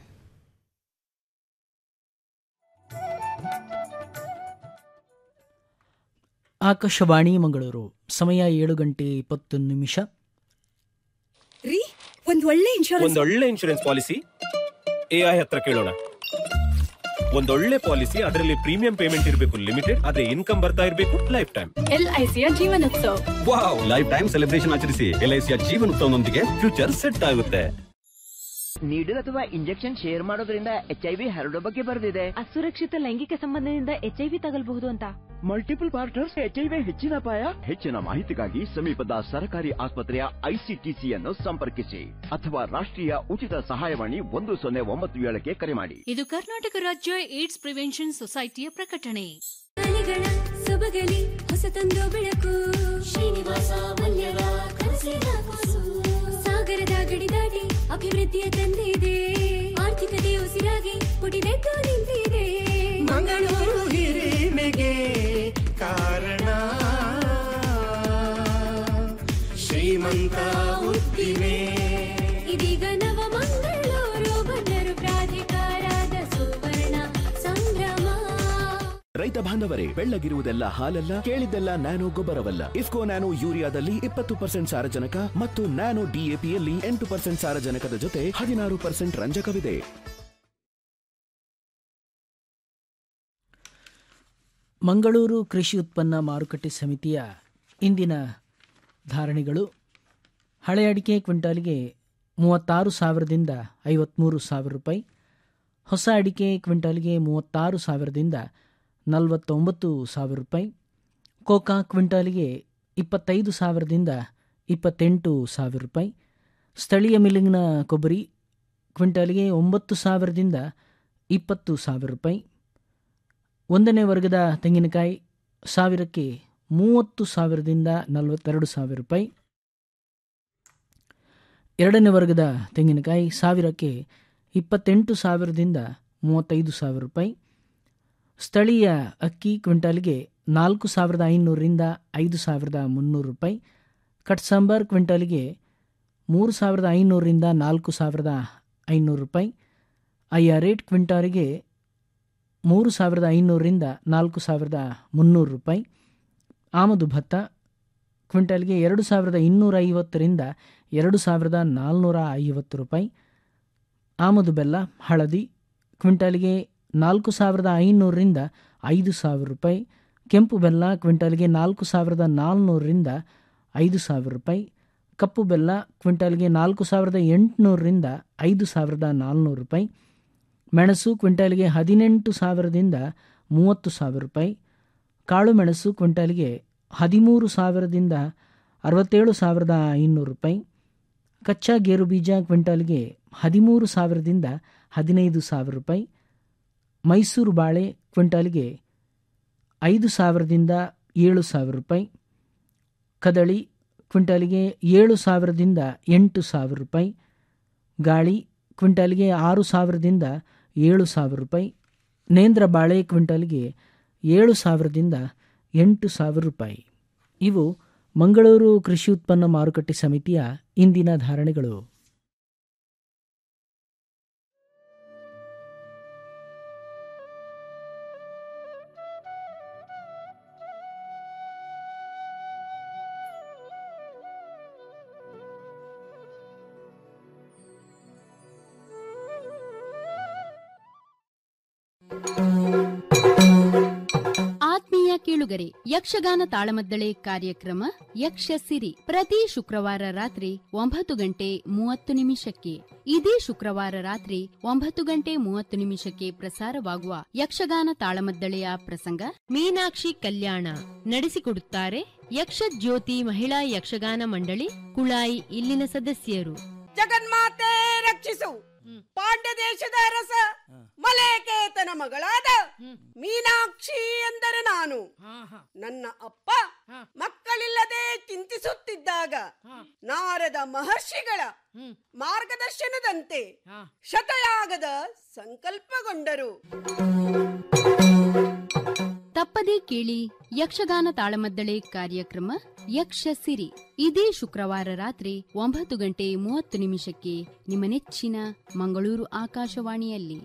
ಆಕಾಶವಾಣಿ ಮಂಗಳೂರು ಸಮಯ ಏಳು ಗಂಟೆ ಇಪ್ಪತ್ತು ನಿಮಿಷ ರೀ ಒಂದ್ ಒಳ್ಳೆ ಇನ್ಶೂರೆನ್ಸ್ ಒಂದೊಳ್ಳೆ ಇನ್ಶೂರೆನ್ಸ್ ಪಾಲಿಸಿ ಎಐ ಹತ್ರ ಕೇಳೋಣ ಒಂದೊಳ್ಳೆ ಪಾಲಿಸಿ ಅದರಲ್ಲಿ ಪ್ರೀಮಿಯಂ ಪೇಮೆಂಟ್ ಇರಬೇಕು ಲಿಮಿಟೆಡ್ ಆದ್ರೆ ಇನ್ಕಮ್ ಬರ್ತಾ ಇರಬೇಕು ಲೈಫ್ ಟೈಮ್ ಎಲ್ಐಸಿಯ Jeevanotsava wow lifetime celebration ಆಚರಿಸಿ ಎಲ್ಐಸಿಯ ಜೀವನೋತ್ಸವನೊಂದಿಗೆ ಫ್ಯೂಚರ್ ಸೆಟ್ ಆಗುತ್ತೆ ನೀಡಲ್ ಅಥವಾ ಇಂಜೆಕ್ಷನ್ ಶೇರ್ ಮಾಡೋದ್ರಿಂದ ಎಚ್ ಐ ವಿ ಹರಡೋ ಬಗ್ಗೆ ಬರೆದಿದೆ ಅಸುರಕ್ಷಿತ ಲೈಂಗಿಕ ಸಂಬಂಧದಿಂದ ಎಚ್ಐವಿ ತಗಲ್ಬಹುದು ಅಂತ multiple partners H I V ಹೆಚ್ಚಿನ ಅಪಾಯ ಹೆಚ್ಚಿನ ಮಾಹಿತಿಗಾಗಿ ಸಮೀಪದ ಸರ್ಕಾರಿ ಆಸ್ಪತ್ರೆಯ ಐಸಿಟಿಸಿಯನ್ನು ಸಂಪರ್ಕಿಸಿ ಅಥವಾ ರಾಷ್ಟ್ರೀಯ ಉಚಿತ ಸಹಾಯವಾಣಿ ಒಂದು ಸೊನ್ನೆ ಒಂಬತ್ತು ಏಳಕ್ಕೆ ಕರೆ ಮಾಡಿ ಇದು ಕರ್ನಾಟಕ ರಾಜ್ಯ ಏಡ್ಸ್ ಪ್ರಿವೆನ್ಷನ್ ಸೊಸೈಟಿಯ ಪ್ರಕಟಣೆ ಸೊಬಗಲಿ ಹೊಸತೊಂದು ಬೆಳಕು ಶ್ರೀನಿವಾಸ ಮಲ್ಯದ ಕನಸಿನ ಕೂಸು ಸಾಗರದ ಗಡಿ ದಾಟಿ ಅಭಿವೃದ್ಧಿಯ ತಂದಿದೆ ಆರ್ಥಿಕತೆ ಉಸಿರಾಗಿ ಪುಟಿದೆದ್ದು ನಿಂತಿದೆ ಮಂಗಳೂರು ಹಿರಿಮೆಗೆ ಕಾರಣ ಶ್ರೀಮಂತ ಉದ್ದಿಮೆ ಇದೀಗ ನವ ಮಂಗಳೂರು ಬಂದರು ಪ್ರಾಧಿಕಾರದ ಸುವರ್ಣ ಸಂಭ್ರಮ ರೈತ ಬಾಂಧವರೇ ಬೆಳ್ಳಗಿರುವುದೆಲ್ಲ ಹಾಲಲ್ಲ ಕೇಳಿದ್ದೆಲ್ಲ ನ್ಯಾನೋ ಗೊಬ್ಬರವಲ್ಲ ಇಫ್ಕೋ ನ್ಯಾನೋ ಯೂರಿಯಾದಲ್ಲಿ ಇಪ್ಪತ್ತು ಪರ್ಸೆಂಟ್ ಸಾರಜನಕ ಮತ್ತು ನ್ಯಾನೋ ಡಿಎಪಿಯಲ್ಲಿ ಎಂಟು ಪರ್ಸೆಂಟ್ ಸಾರಜನಕದ ಜೊತೆ ಹದಿನಾರು ಪರ್ಸೆಂಟ್ ರಂಜಕವಿದೆ ಮಂಗಳೂರು ಕೃಷಿ ಉತ್ಪನ್ನ ಮಾರುಕಟ್ಟೆ ಸಮಿತಿಯ ಇಂದಿನ ಧಾರಣೆಗಳು ಹಳೆ ಅಡಿಕೆ ಕ್ವಿಂಟಾಲಿಗೆ ಮೂವತ್ತಾರು ಸಾವಿರದಿಂದ ಐವತ್ತ್ಮೂರು ಸಾವಿರ ರೂಪಾಯಿ ಹೊಸ ಅಡಿಕೆ ಕ್ವಿಂಟಾಲಿಗೆ ಮೂವತ್ತಾರು ಸಾವಿರದಿಂದ ನಲವತ್ತೊಂಬತ್ತು ಸಾವಿರ ರೂಪಾಯಿ ಕೋಕಾ ಕ್ವಿಂಟಾಲಿಗೆ ಇಪ್ಪತ್ತೈದು ಸಾವಿರದಿಂದ ಇಪ್ಪತ್ತೆಂಟು ಸಾವಿರ ರೂಪಾಯಿ ಸ್ಥಳೀಯ ಮಿಲ್ಲಿಂಗ್ನ ಕೊಬ್ಬರಿ ಕ್ವಿಂಟಾಲಿಗೆ ಒಂಬತ್ತು ಸಾವಿರದಿಂದ ಇಪ್ಪತ್ತು ಸಾವಿರ ರೂಪಾಯಿ ಒಂದನೇ ವರ್ಗದ ತೆಂಗಿನಕಾಯಿ ಸಾವಿರಕ್ಕೆ ಮೂವತ್ತು ಸಾವಿರದಿಂದ ನಲವತ್ತೆರಡು ಸಾವಿರ ರೂಪಾಯಿ ಎರಡನೇ ವರ್ಗದ ತೆಂಗಿನಕಾಯಿ ಸಾವಿರಕ್ಕೆ ಇಪ್ಪತ್ತೆಂಟು ಸಾವಿರದಿಂದ ಮೂವತ್ತೈದು ಸಾವಿರ ರೂಪಾಯಿ ಸ್ಥಳೀಯ ಅಕ್ಕಿ ಕ್ವಿಂಟಾಲ್ಗೆ ನಾಲ್ಕು ಸಾವಿರದ ಐನೂರರಿಂದ ಐದು ಸಾವಿರದ ಮುನ್ನೂರು ರೂಪಾಯಿ ಕಟ್ ಸಾಂಬಾರ್ ಕ್ವಿಂಟಾಲಿಗೆ ಮೂರು ಸಾವಿರದ ಐನೂರರಿಂದ ನಾಲ್ಕು ಸಾವಿರದ ಐನೂರು ರೂಪಾಯಿ ಅಯ್ಯ ರೇಟ್ ಕ್ವಿಂಟಾಲಿಗೆ ಮೂರು ಸಾವಿರದ ಐನೂರರಿಂದ ನಾಲ್ಕು ಸಾವಿರದ ಮುನ್ನೂರು ರೂಪಾಯಿ ಆಮದು ಭತ್ತ ಕ್ವಿಂಟಲ್ಗೆ ಎರಡು ಸಾವಿರದ ಇನ್ನೂರ ಐವತ್ತರಿಂದ ಎರಡು ಸಾವಿರದ ನಾಲ್ನೂರ ಐವತ್ತು ರೂಪಾಯಿ ಆಮದು ಬೆಲ್ಲ ಹಳದಿ ಕ್ವಿಂಟಲ್ಗೆ ನಾಲ್ಕು ಸಾವಿರದ ಐನೂರರಿಂದ ಐದು ಸಾವಿರ ರೂಪಾಯಿ ಕೆಂಪು ಬೆಲ್ಲ ಕ್ವಿಂಟಲ್ಗೆ ನಾಲ್ಕು ಸಾವಿರದ ನಾಲ್ನೂರರಿಂದ ಐದು ಸಾವಿರ ರೂಪಾಯಿ ಕಪ್ಪು ಬೆಲ್ಲ ಕ್ವಿಂಟಲ್ಗೆ ನಾಲ್ಕು ಸಾವಿರದ ಎಂಟುನೂರರಿಂದ ಐದು ಸಾವಿರದ ನಾಲ್ನೂರು ರೂಪಾಯಿ ಮೆಣಸು ಕ್ವಿಂಟಲ್ಗೆ ಹದಿನೆಂಟು ಸಾವಿರದಿಂದ ಮೂವತ್ತು ಸಾವಿರ ರೂಪಾಯಿ ಕಾಳು ಮೆಣಸು ಕ್ವಿಂಟಲ್ಗೆ ಹದಿಮೂರು ಸಾವಿರದಿಂದ ಅರವತ್ತೇಳು ಸಾವಿರದ ಐನೂರು ರೂಪಾಯಿ ಕಚ್ಚಾ ಗೇರು ಬೀಜ ಕ್ವಿಂಟಲ್ಗೆ ಹದಿಮೂರು ಸಾವಿರದಿಂದ ಹದಿನೈದು ಸಾವಿರ ರೂಪಾಯಿ ಮೈಸೂರು ಬಾಳೆ ಕ್ವಿಂಟಲ್ಗೆ ಐದು ಸಾವಿರದಿಂದ ಏಳು ಸಾವಿರ ರೂಪಾಯಿ ಕದಳಿ ಕ್ವಿಂಟಲ್ಗೆ ಏಳು ಸಾವಿರದಿಂದ ಎಂಟು ಸಾವಿರ ರೂಪಾಯಿ ಗಾಳಿ ಕ್ವಿಂಟಲ್ಗೆ ಆರು ಸಾವಿರದಿಂದ ಏಳು ಸಾವಿರ ರೂಪಾಯಿ ನೇಂದ್ರ ಬಾಳೆ ಕ್ವಿಂಟಲ್ಗೆ ಏಳು ಸಾವಿರದಿಂದ ಎಂಟು ಸಾವಿರ ರೂಪಾಯಿ ಇವು ಮಂಗಳೂರು ಕೃಷಿ ಉತ್ಪನ್ನ ಮಾರುಕಟ್ಟೆ ಸಮಿತಿಯ ಇಂದಿನ ಧಾರಣೆಗಳು ಆತ್ಮೀಯ ಕೇಳುಗರೆ ಯಕ್ಷಗಾನ ತಾಳಮದ್ದಳೆ ಕಾರ್ಯಕ್ರಮ ಯಕ್ಷ ಸಿರಿ ಪ್ರತಿ ಶುಕ್ರವಾರ ರಾತ್ರಿ ಒಂಬತ್ತು ಗಂಟೆ ಮೂವತ್ತು ನಿಮಿಷಕ್ಕೆ ಇದೇ ಶುಕ್ರವಾರ ರಾತ್ರಿ ಒಂಬತ್ತು ಗಂಟೆ ಮೂವತ್ತು ನಿಮಿಷಕ್ಕೆ ಪ್ರಸಾರವಾಗುವ ಯಕ್ಷಗಾನ ತಾಳಮದ್ದಳೆಯ ಪ್ರಸಂಗ ಮೀನಾಕ್ಷಿ ಕಲ್ಯಾಣ ನಡೆಸಿಕೊಡುತ್ತಾರೆ ಯಕ್ಷ ಜ್ಯೋತಿ ಮಹಿಳಾ ಯಕ್ಷಗಾನ ಮಂಡಳಿ ಕುಳಾಯಿ ಇಲ್ಲಿನ ಸದಸ್ಯರು ಜಗನ್ಮಾತೆ ರಕ್ಷಿಸು ಪಾಂಡ್ಯ ದೇಶದ ಅರಸ ಮಲೇಕೇತನ ಮಗಳಾದ ಮೀನಾಕ್ಷಿ ಎಂದರೆ ನಾನು ನನ್ನ ಅಪ್ಪ ಮಕ್ಕಳಿಲ್ಲದೆ ಚಿಂತಿಸುತ್ತಿದ್ದಾಗ ನಾರದ ಮಹರ್ಷಿಗಳ ಮಾರ್ಗದರ್ಶನದಂತೆ ಶತಯಾಗದ ಸಂಕಲ್ಪಗೊಂಡರು ತಪ್ಪದೇ ಕೇಳಿ ಯಕ್ಷಗಾನ ತಾಳಮದ್ದಳೆ ಕಾರ್ಯಕ್ರಮ ಯಕ್ಷ ಸಿರಿ ಇದೇ ಶುಕ್ರವಾರ ರಾತ್ರಿ ಒಂಬತ್ತು ಗಂಟೆ ಮೂವತ್ತು ನಿಮಿಷಕ್ಕೆ ನಿಮ್ಮ ನೆಚ್ಚಿನ ಮಂಗಳೂರು ಆಕಾಶವಾಣಿಯಲ್ಲಿ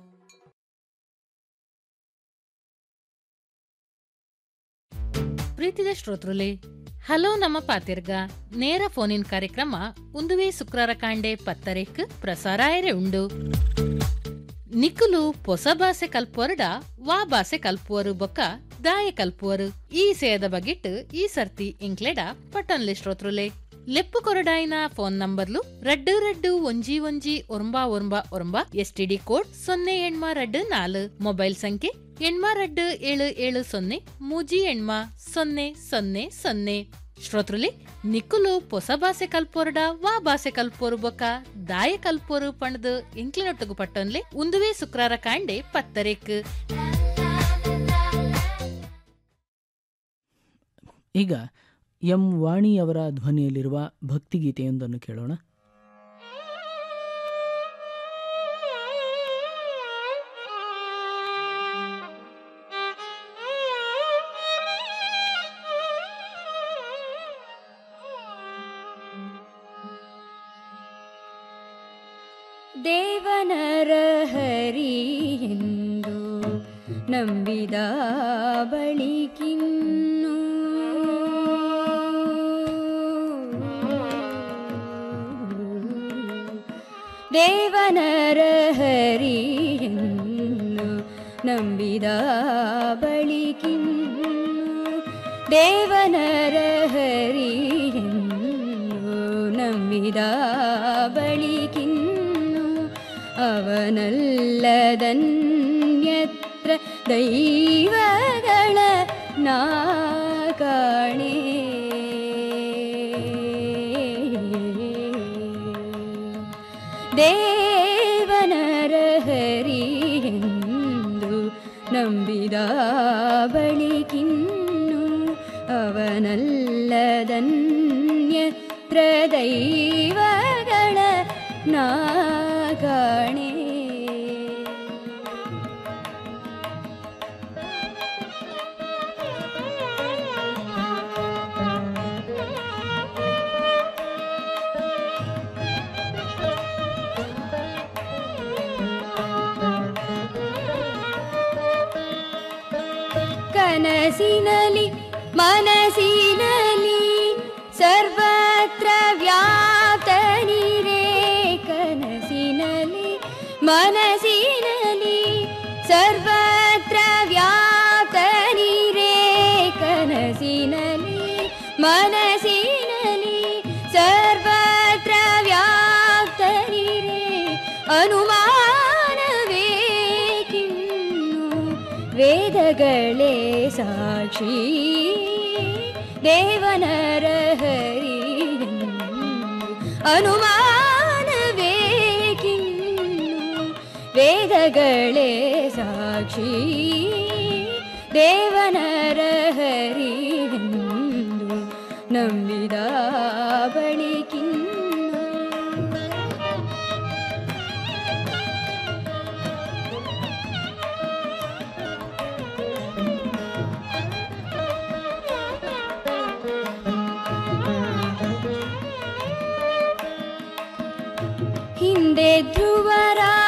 ಪ್ರೀತಿದ ಶ್ರೋತೃಲೆ ಹಲೋ ನಮ್ಮ ಪಾತಿರ್ಗ ನೇರ ಫೋನಿನ್ ಕಾರ್ಯಕ್ರಮ ಉಂದುವೆ ಶುಕ್ರವಾರ ಕಾಂಡೆ ಪತ್ತರೆಕ್ ಪ್ರಸಾರ ಆಯ್ರೆ ಉಂಡು ನಿಖುಲು ಹೊಸ ಭಾಷೆ ಕಲ್ಪುವರ್ಡ ವಾ ಭಾಷೆ ಕಲ್ಪುವರು ಬೊಕ್ಕ ದಾಯ ಕಲ್ಪುವರು ಈ ಸೇದ ಬಗೆಟ್ ಈ ಸರ್ತಿ ಇಂಕ್ಲೆಡ ಪಟ್ಟನ್ಲೆ ಶ್ರೋತೃಲೆ ಲೆಪ್ಪು ಕೊರಡಾಯಿನ ಫೋನ್ ನಂಬರ್ಲು ರಡ್ಡು ರಡ್ಡು ಒಂಜಿ ಒಂಜಿ ಒರಂಬ ಒರಂಬ ಒರಂಬ ಎಸ್ಟಿಡಿ ಕೋಡ್ ಸೊನ್ನೆ ಎಣ್ಮ ರಡ್ಡು ನಾಲು ಮೊಬೈಲ್ ಸಂಖ್ಯೆ ಎಣ್ಮ ರಡ್ಡು ಏಳು ಏಳು ಸೊನ್ನೆ ಮೂಜಿ ಎಣ್ಮ ಸೊನ್ನೆ ಸೊನ್ನೆ ಸೊನ್ನೆ ಶ್ರೋತೃಲಿ ನಿಕ್ಕುಲು ಹೊಸ ಭಾಷೆ ಕಲ್ಪೋರ್ಡ ವಾ ಭಾಷೆ ಕಲ್ಪೋರು ಬೊಕ್ಕ ದಾಯ ಕಲ್ಪೋರು ಪಣದು ಇಂಕ್ಲಿನೊಟ್ಟುಗು ಪಟ್ಟನ್ಲೆ ಉಂದುವೆ ಶುಕ್ರಾರ ಕಾಂಡೆ ಪತ್ತರೇಕ್ ಈಗ ಎಂ ವಾಣಿಯವರ ಧ್ವನಿಯಲ್ಲಿರುವ ಭಕ್ತಿಗೀತೆಯೊಂದನ್ನು ಕೇಳೋಣ ದೇವನರ ಹರಿಯೆಂದು ನಂಬಿದ ಬಳಿಕಿನ್ನು ದೇವನರ ಹರಿಯೆಂದು ನಂಬಿದ ಬಳಿಕಿನ್ನು ದೇವನರ ಹರಿಯೆಂದು ನಂಬಿದ ಬಳಿಕಿನ್ನು ಅವನಲ್ಲದನ್ಯತ್ರ ದೈವಗಳ ನಾ ಕಾಣೆ ದೇವನರ ಹರಿಯೆಂದು ನಂಬಿದ ಬಳಿಕಿನ್ನು ಅವನಲ್ಲದನ್ಯತ್ರ ದೈವಗಳ ನಾ ಕಾಣೆ ಕನಸಿನಲ್ಲಿ ಮನಸ್ಸಿನಲ್ಲಿ ಸರ್ವತ್ರ ವ್ಯಾಪ್ತನಿರೇ ಕನಸಿನಲ್ಲಿ ಮನಸ್ಸಿನಲ್ಲಿ ಸರ್ವತ್ರ ವ್ಯಾಪ್ತನಿರೇ ಕನಸಿನಲ್ಲಿ ಮನಸ್ಸಿನಲ್ಲಿ ಸರ್ವತ್ರ ವ್ಯಾಪ್ತನಿರೇ ಅನುಮಾನವೇಕಿನ್ನು ವೇದಗಳೇ ಸಾಕ್ಷಿ ದೇವನರ ಹರಿ ಅನುಮಾನವೇಕಿನ್ನು ವೇದಗಳೇ ಸಾಕ್ಷಿ ದೇವನರ ಹರಿವೆಂದು ನಂಬಿದ ಬಳಿಕಿನ್ನ ಹಿಂದೆ ಧ್ರುವರಾಜ